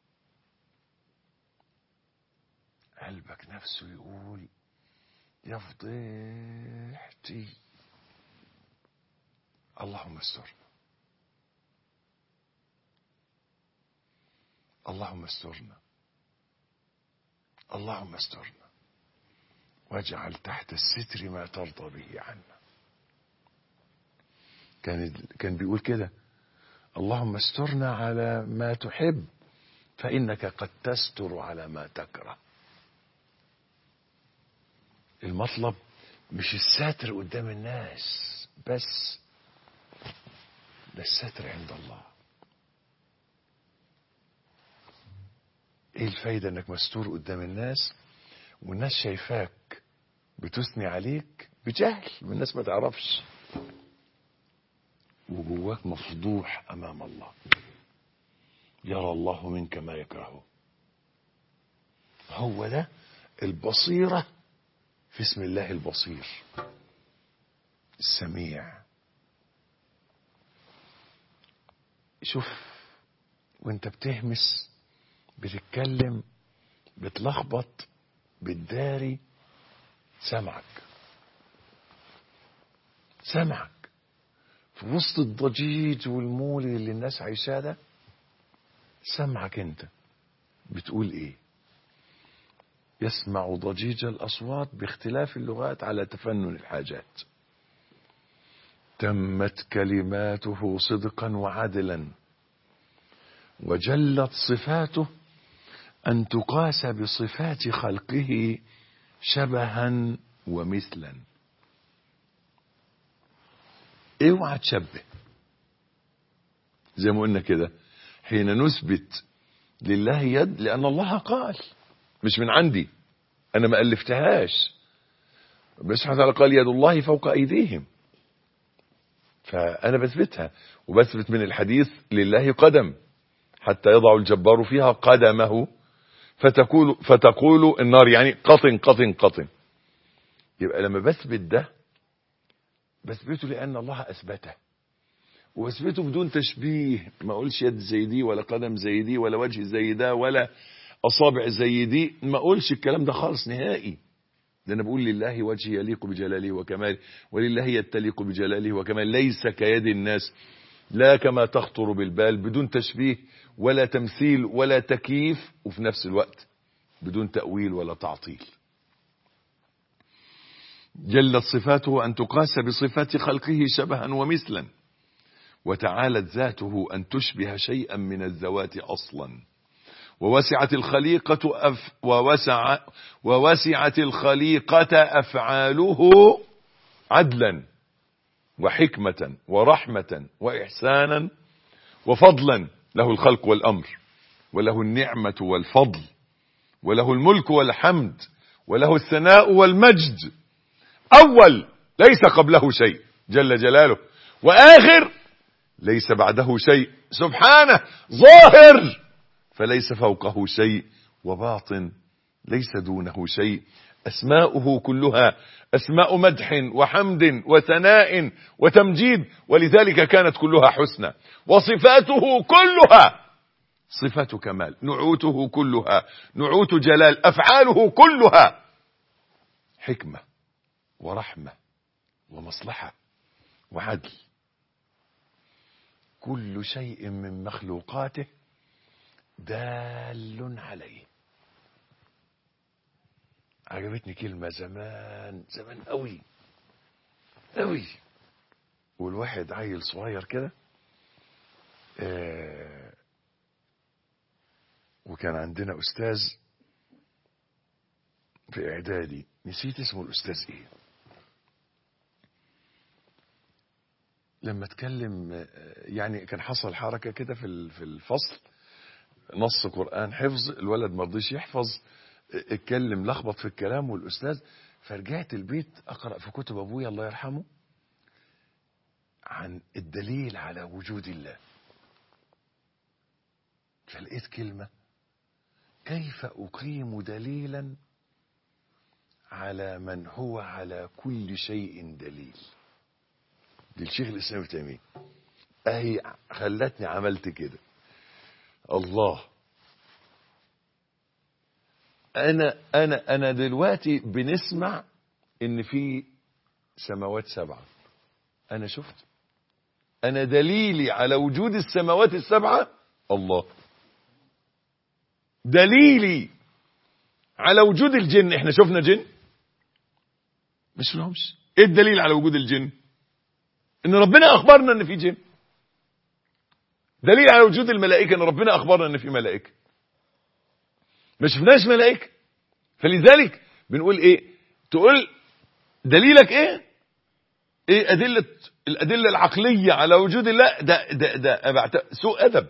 قلبك نفسه يقول يا فضيحتي اللهم استرنا اللهم استرنا اللهم استرنا واجعل تحت الستر ما ترضى به عنا كان كان بيقول كده اللهم استرنا على ما تحب فإنك قد تستر على ما تكره المطلب مش الساتر قدام الناس بس ده الستر عند الله ايه الفايدة انك مستور قدام الناس والناس شايفاك بتثني عليك بجهل والناس ما تعرفش وجواك مفضوح امام الله يرى الله منك ما يكرهه هو ده البصيرة في اسم الله البصير السميع شوف وانت بتهمس بتتكلم بتلخبط بتداري سمعك سمعك في وسط الضجيج والمولد اللي الناس عايشاه ده سمعك انت بتقول ايه يسمع ضجيج الاصوات باختلاف اللغات على تفنن الحاجات تمت كلماته صدقا وعدلا وجلت صفاته ان تقاس بصفات خلقه شبها ومثلا اوعى تشبه زي ما قلنا كده حين نثبت لله يد لان الله قال مش من عندي انا ما الفتهاش بس سبحانه وتعالى قال يد الله فوق ايديهم فانا بثبتها وبثبت من الحديث لله قدم حتى يضع الجبار فيها قدمه فتقول فتقول النار يعني قطن قطن قطن يبقى لما بثبت ده بثبته لان الله اثبته واثبته بدون تشبيه ما اقولش يد زي دي ولا قدم زي دي ولا وجه زي ده ولا اصابع زي دي ما اقولش الكلام ده خالص نهائي ده انا بقول لله وجه يليق بجلاله وكماله ولله يتليق بجلاله وكماله ليس كيد الناس لا كما تخطر بالبال بدون تشبيه ولا تمثيل ولا تكييف وفي نفس الوقت بدون تأويل ولا تعطيل جلت صفاته أن تقاس بصفات خلقه شبها ومثلا وتعالت ذاته أن تشبه شيئا من الذوات أصلا ووسعت الخليقة أف ووسع ووسعت الخليقة أفعاله عدلا وحكمة ورحمة وإحسانا وفضلا له الخلق والأمر وله النعمة والفضل وله الملك والحمد وله الثناء والمجد أول ليس قبله شيء جل جلاله وآخر ليس بعده شيء سبحانه ظاهر فليس فوقه شيء وباطن ليس دونه شيء أسماؤه كلها أسماء مدح وحمد وثناء وتمجيد ولذلك كانت كلها حسنى وصفاته كلها صفات كمال نعوته كلها نعوت جلال أفعاله كلها حكمة ورحمة ومصلحة وعدل كل شيء من مخلوقاته دال عليه عجبتني كلمة زمان زمان قوي قوي والواحد عيل صغير كده آه وكان عندنا أستاذ في إعدادي نسيت اسمه الأستاذ إيه لما اتكلم يعني كان حصل حركة كده في في الفصل نص قرآن حفظ الولد ما رضيش يحفظ اتكلم لخبط في الكلام والأستاذ فرجعت البيت أقرأ في كتب أبويا الله يرحمه عن الدليل على وجود الله فلقيت كلمة كيف أقيم دليلا على من هو على كل شيء دليل دي الشيخ الإسلام ابن تيمية أهي خلتني عملت كده الله أنا أنا أنا دلوقتي بنسمع إن في سماوات سبعة أنا شفت أنا دليلي على وجود السماوات السبعة الله دليلي على وجود الجن احنا شفنا جن مش شفناهمش ايه الدليل على وجود الجن ان ربنا اخبرنا ان في جن دليل على وجود الملائكه ان ربنا اخبرنا ان في ملائكه ما شفناش ملائكه فلذلك بنقول ايه تقول دليلك ايه ايه ادله الادله العقليه على وجود الله ده ده ده سوء ادب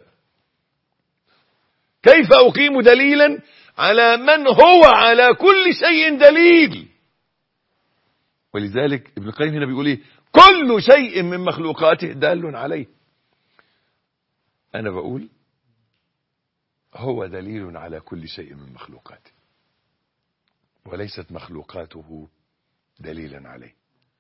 كيف أقيم دليلا على من هو على كل شيء دليل ولذلك ابن القيم هنا بيقول ايه كل شيء من مخلوقاته دال عليه انا بقول هو دليل على كل شيء من مخلوقاته وليست مخلوقاته دليلا عليه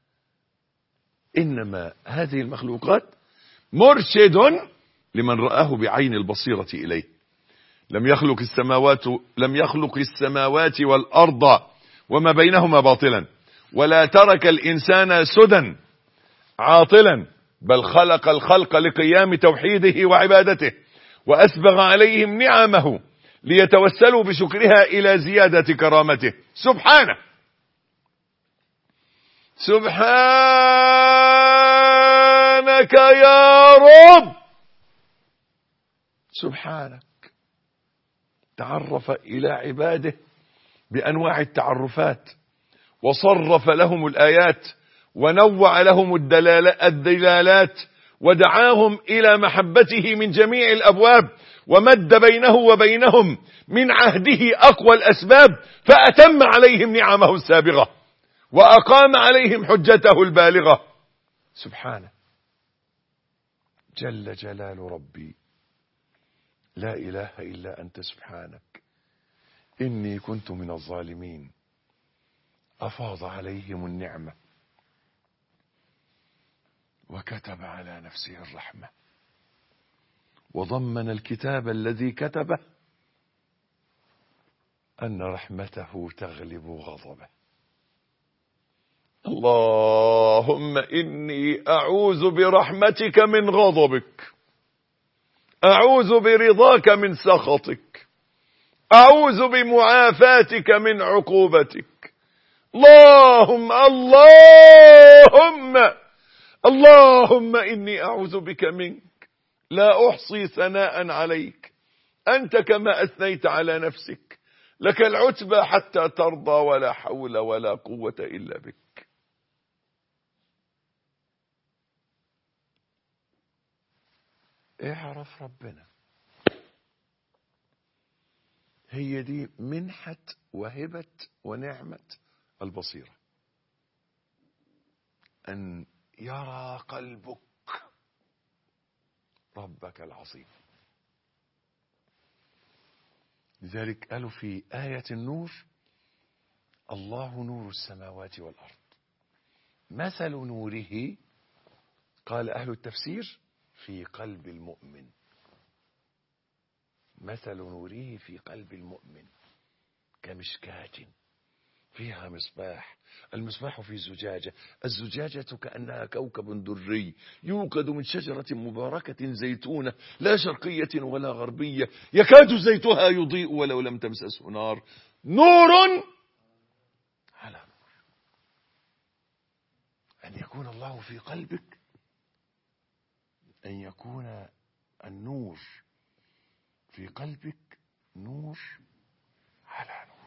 انما هذه المخلوقات مرشد لمن رآه بعين البصيرة إليه لم يخلق السماوات لم يخلق السماوات والأرض وما بينهما باطلا ولا ترك الإنسان سدى عاطلا بل خلق الخلق لقيام توحيده وعبادته وأسبغ عليهم نعمه ليتوسلوا بشكرها إلى زيادة كرامته سبحانه سبحانك يا رب سبحانك تعرف إلى عباده بأنواع التعرفات وصرف لهم الآيات ونوع لهم الدلالات ودعاهم إلى محبته من جميع الأبواب ومد بينه وبينهم من عهده أقوى الأسباب فأتم عليهم نعمه السابغة وأقام عليهم حجته البالغة سبحانه جل جلال ربي لا إله إلا أنت سبحانك إني كنت من الظالمين أفاض عليهم النعمة وكتب على نفسه الرحمة وضمن الكتاب الذي كتبه أن رحمته تغلب غضبه اللهم إني أعوذ برحمتك من غضبك أعوذ برضاك من سخطك أعوذ بمعافاتك من عقوبتك اللهم اللهم اللهم إني أعوذ بك منك لا أحصي ثناء عليك أنت كما أثنيت على نفسك لك العتبى حتى ترضى ولا حول ولا قوة إلا بك اعرف ربنا هي دي منحة وهبة ونعمة البصيرة أن يرى قلبك ربك العظيم لذلك قالوا في آية النور الله نور السماوات والأرض مثل نوره قال أهل التفسير في قلب المؤمن مثل نوره في قلب المؤمن كمشكاة فيها مصباح المصباح في زجاجة الزجاجة كأنها كوكب دري يوقد من شجرة مباركة زيتونة لا شرقية ولا غربية يكاد زيتها يضيء ولو لم تمسسه نار نور على نور أن يكون الله في قلبك أن يكون النور في قلبك نور على نور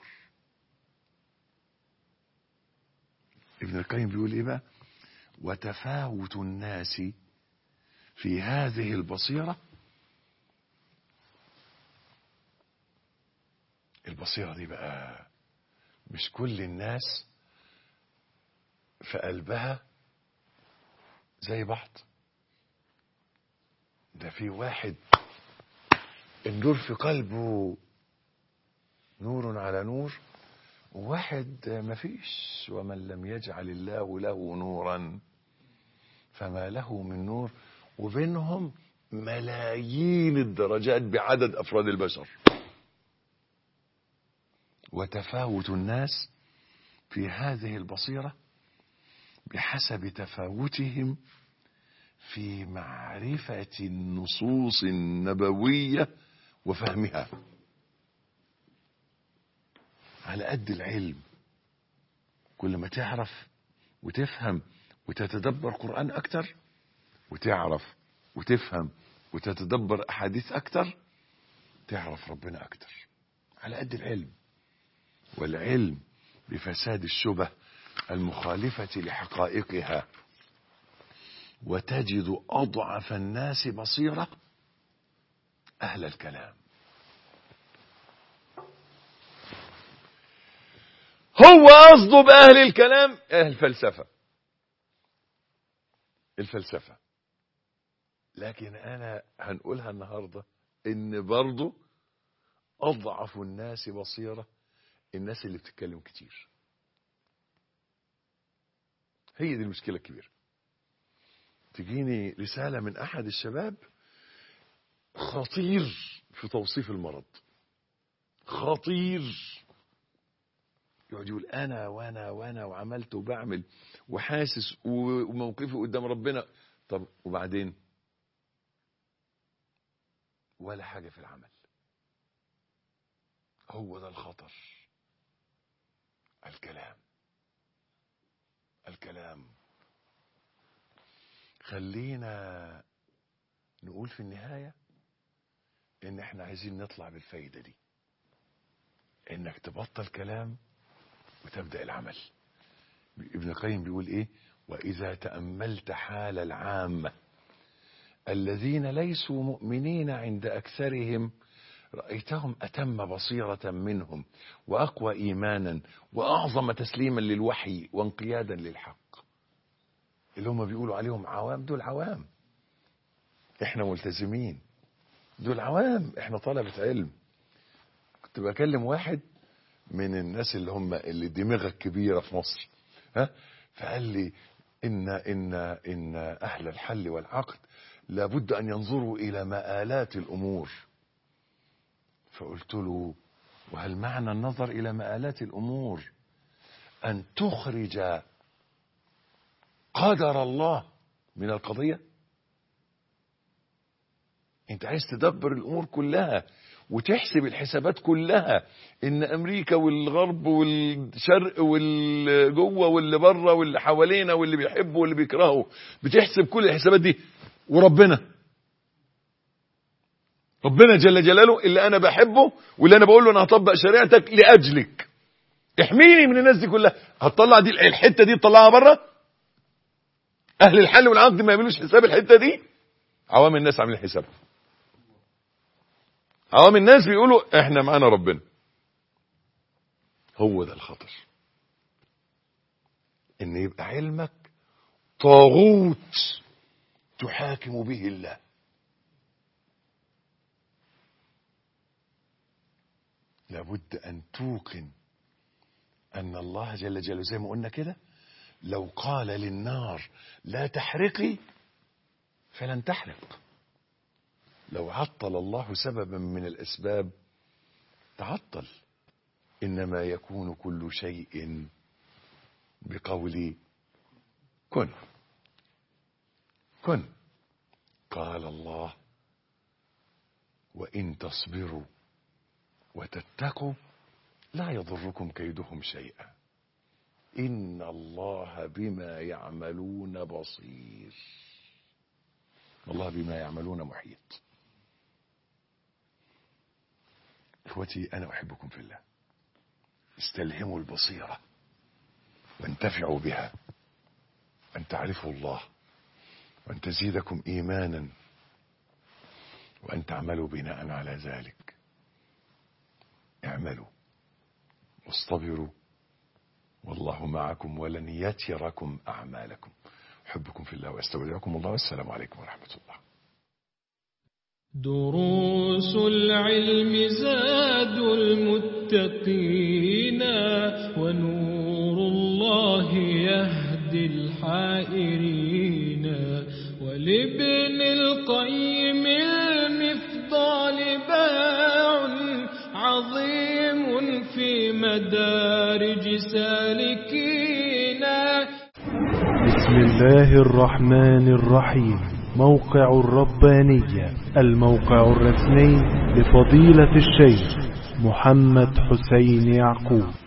ابن القيم بيقول ايه بقى وتفاوت الناس في هذه البصيرة البصيرة دي بقى مش كل الناس في قلبها زي بعض ده في واحد النور في قلبه نور على نور وواحد مفيش ومن لم يجعل الله له نورا فما له من نور وبينهم ملايين الدرجات بعدد أفراد البشر وتفاوت الناس في هذه البصيرة بحسب تفاوتهم في معرفة النصوص النبوية وفهمها على قد العلم كل ما تعرف وتفهم وتتدبر قرآن أكتر وتعرف وتفهم وتتدبر أحاديث أكتر تعرف ربنا أكتر على قد العلم والعلم بفساد الشبه المخالفة لحقائقها وتجد أضعف الناس بصيرة أهل الكلام هو قصده بأهل الكلام أهل الفلسفة الفلسفة لكن أنا هنقولها النهاردة إن برضو أضعف الناس بصيرة الناس اللي بتتكلم كتير هي دي المشكلة الكبيرة تجيني رسالة من أحد الشباب خطير في توصيف المرض خطير يقعد يقول أنا وأنا وأنا وعملت وبعمل وحاسس وموقفي قدام ربنا طب وبعدين ولا حاجة في العمل هو ده الخطر الكلام الكلام خلينا نقول في النهاية ان احنا عايزين نطلع بالفايدة دي انك تبطل كلام وتبدأ العمل ابن القيم بيقول ايه واذا تأملت حال العامة الذين ليسوا مؤمنين عند اكثرهم رأيتهم أتم بصيرة منهم وأقوى إيمانا وأعظم تسليما للوحي وانقيادا للحق اللي هم بيقولوا عليهم عوام دول عوام احنا ملتزمين دول عوام احنا طلبة علم كنت بكلم واحد من الناس اللي هم اللي دماغك كبيرة في مصر ها فقال لي إن إن إن أهل الحل والعقد لابد أن ينظروا إلى مآلات الأمور فقلت له وهل معنى النظر إلى مآلات الأمور أن تخرج قدر الله من القضية انت عايز تدبر الأمور كلها وتحسب الحسابات كلها ان امريكا والغرب والشرق واللي جوه واللي بره واللي حوالينا واللي بيحبوا واللي بيكرهوا بتحسب كل الحسابات دي وربنا ربنا جل جلاله اللي انا بحبه واللي انا بقول له انا هطبق شريعتك لاجلك احميني من الناس دي كلها هتطلع دي الحته دي تطلعها بره اهل الحل والعقد ما يعملوش حساب الحته دي عوام الناس عاملين حسابها عوام الناس بيقولوا احنا معانا ربنا هو ده الخطر ان يبقى علمك طاغوت تحاكم به الله لابد أن توقن أن الله جل جلاله زي ما قلنا كده لو قال للنار لا تحرقي فلن تحرق لو عطل الله سببا من الأسباب تعطل إنما يكون كل شيء بقول كن كن قال الله وإن تصبروا وتتقوا لا يضركم كيدهم شيئا إن الله بما يعملون بصير والله بما يعملون محيط إخوتي أنا أحبكم في الله استلهموا البصيرة وانتفعوا بها أن تعرفوا الله وأن تزيدكم إيمانا وأن تعملوا بناء على ذلك اعملوا واصطبروا والله معكم ولن يتركم أعمالكم أحبكم في الله وأستودعكم الله والسلام عليكم ورحمة الله دروس العلم زاد المتقين ونور الله يهدي الحائرين ولابن القيم المفضال باع عظيم في مدارج سالكين بسم الله الرحمن الرحيم موقع الربانية الموقع الرسمي لفضيلة الشيخ محمد حسين يعقوب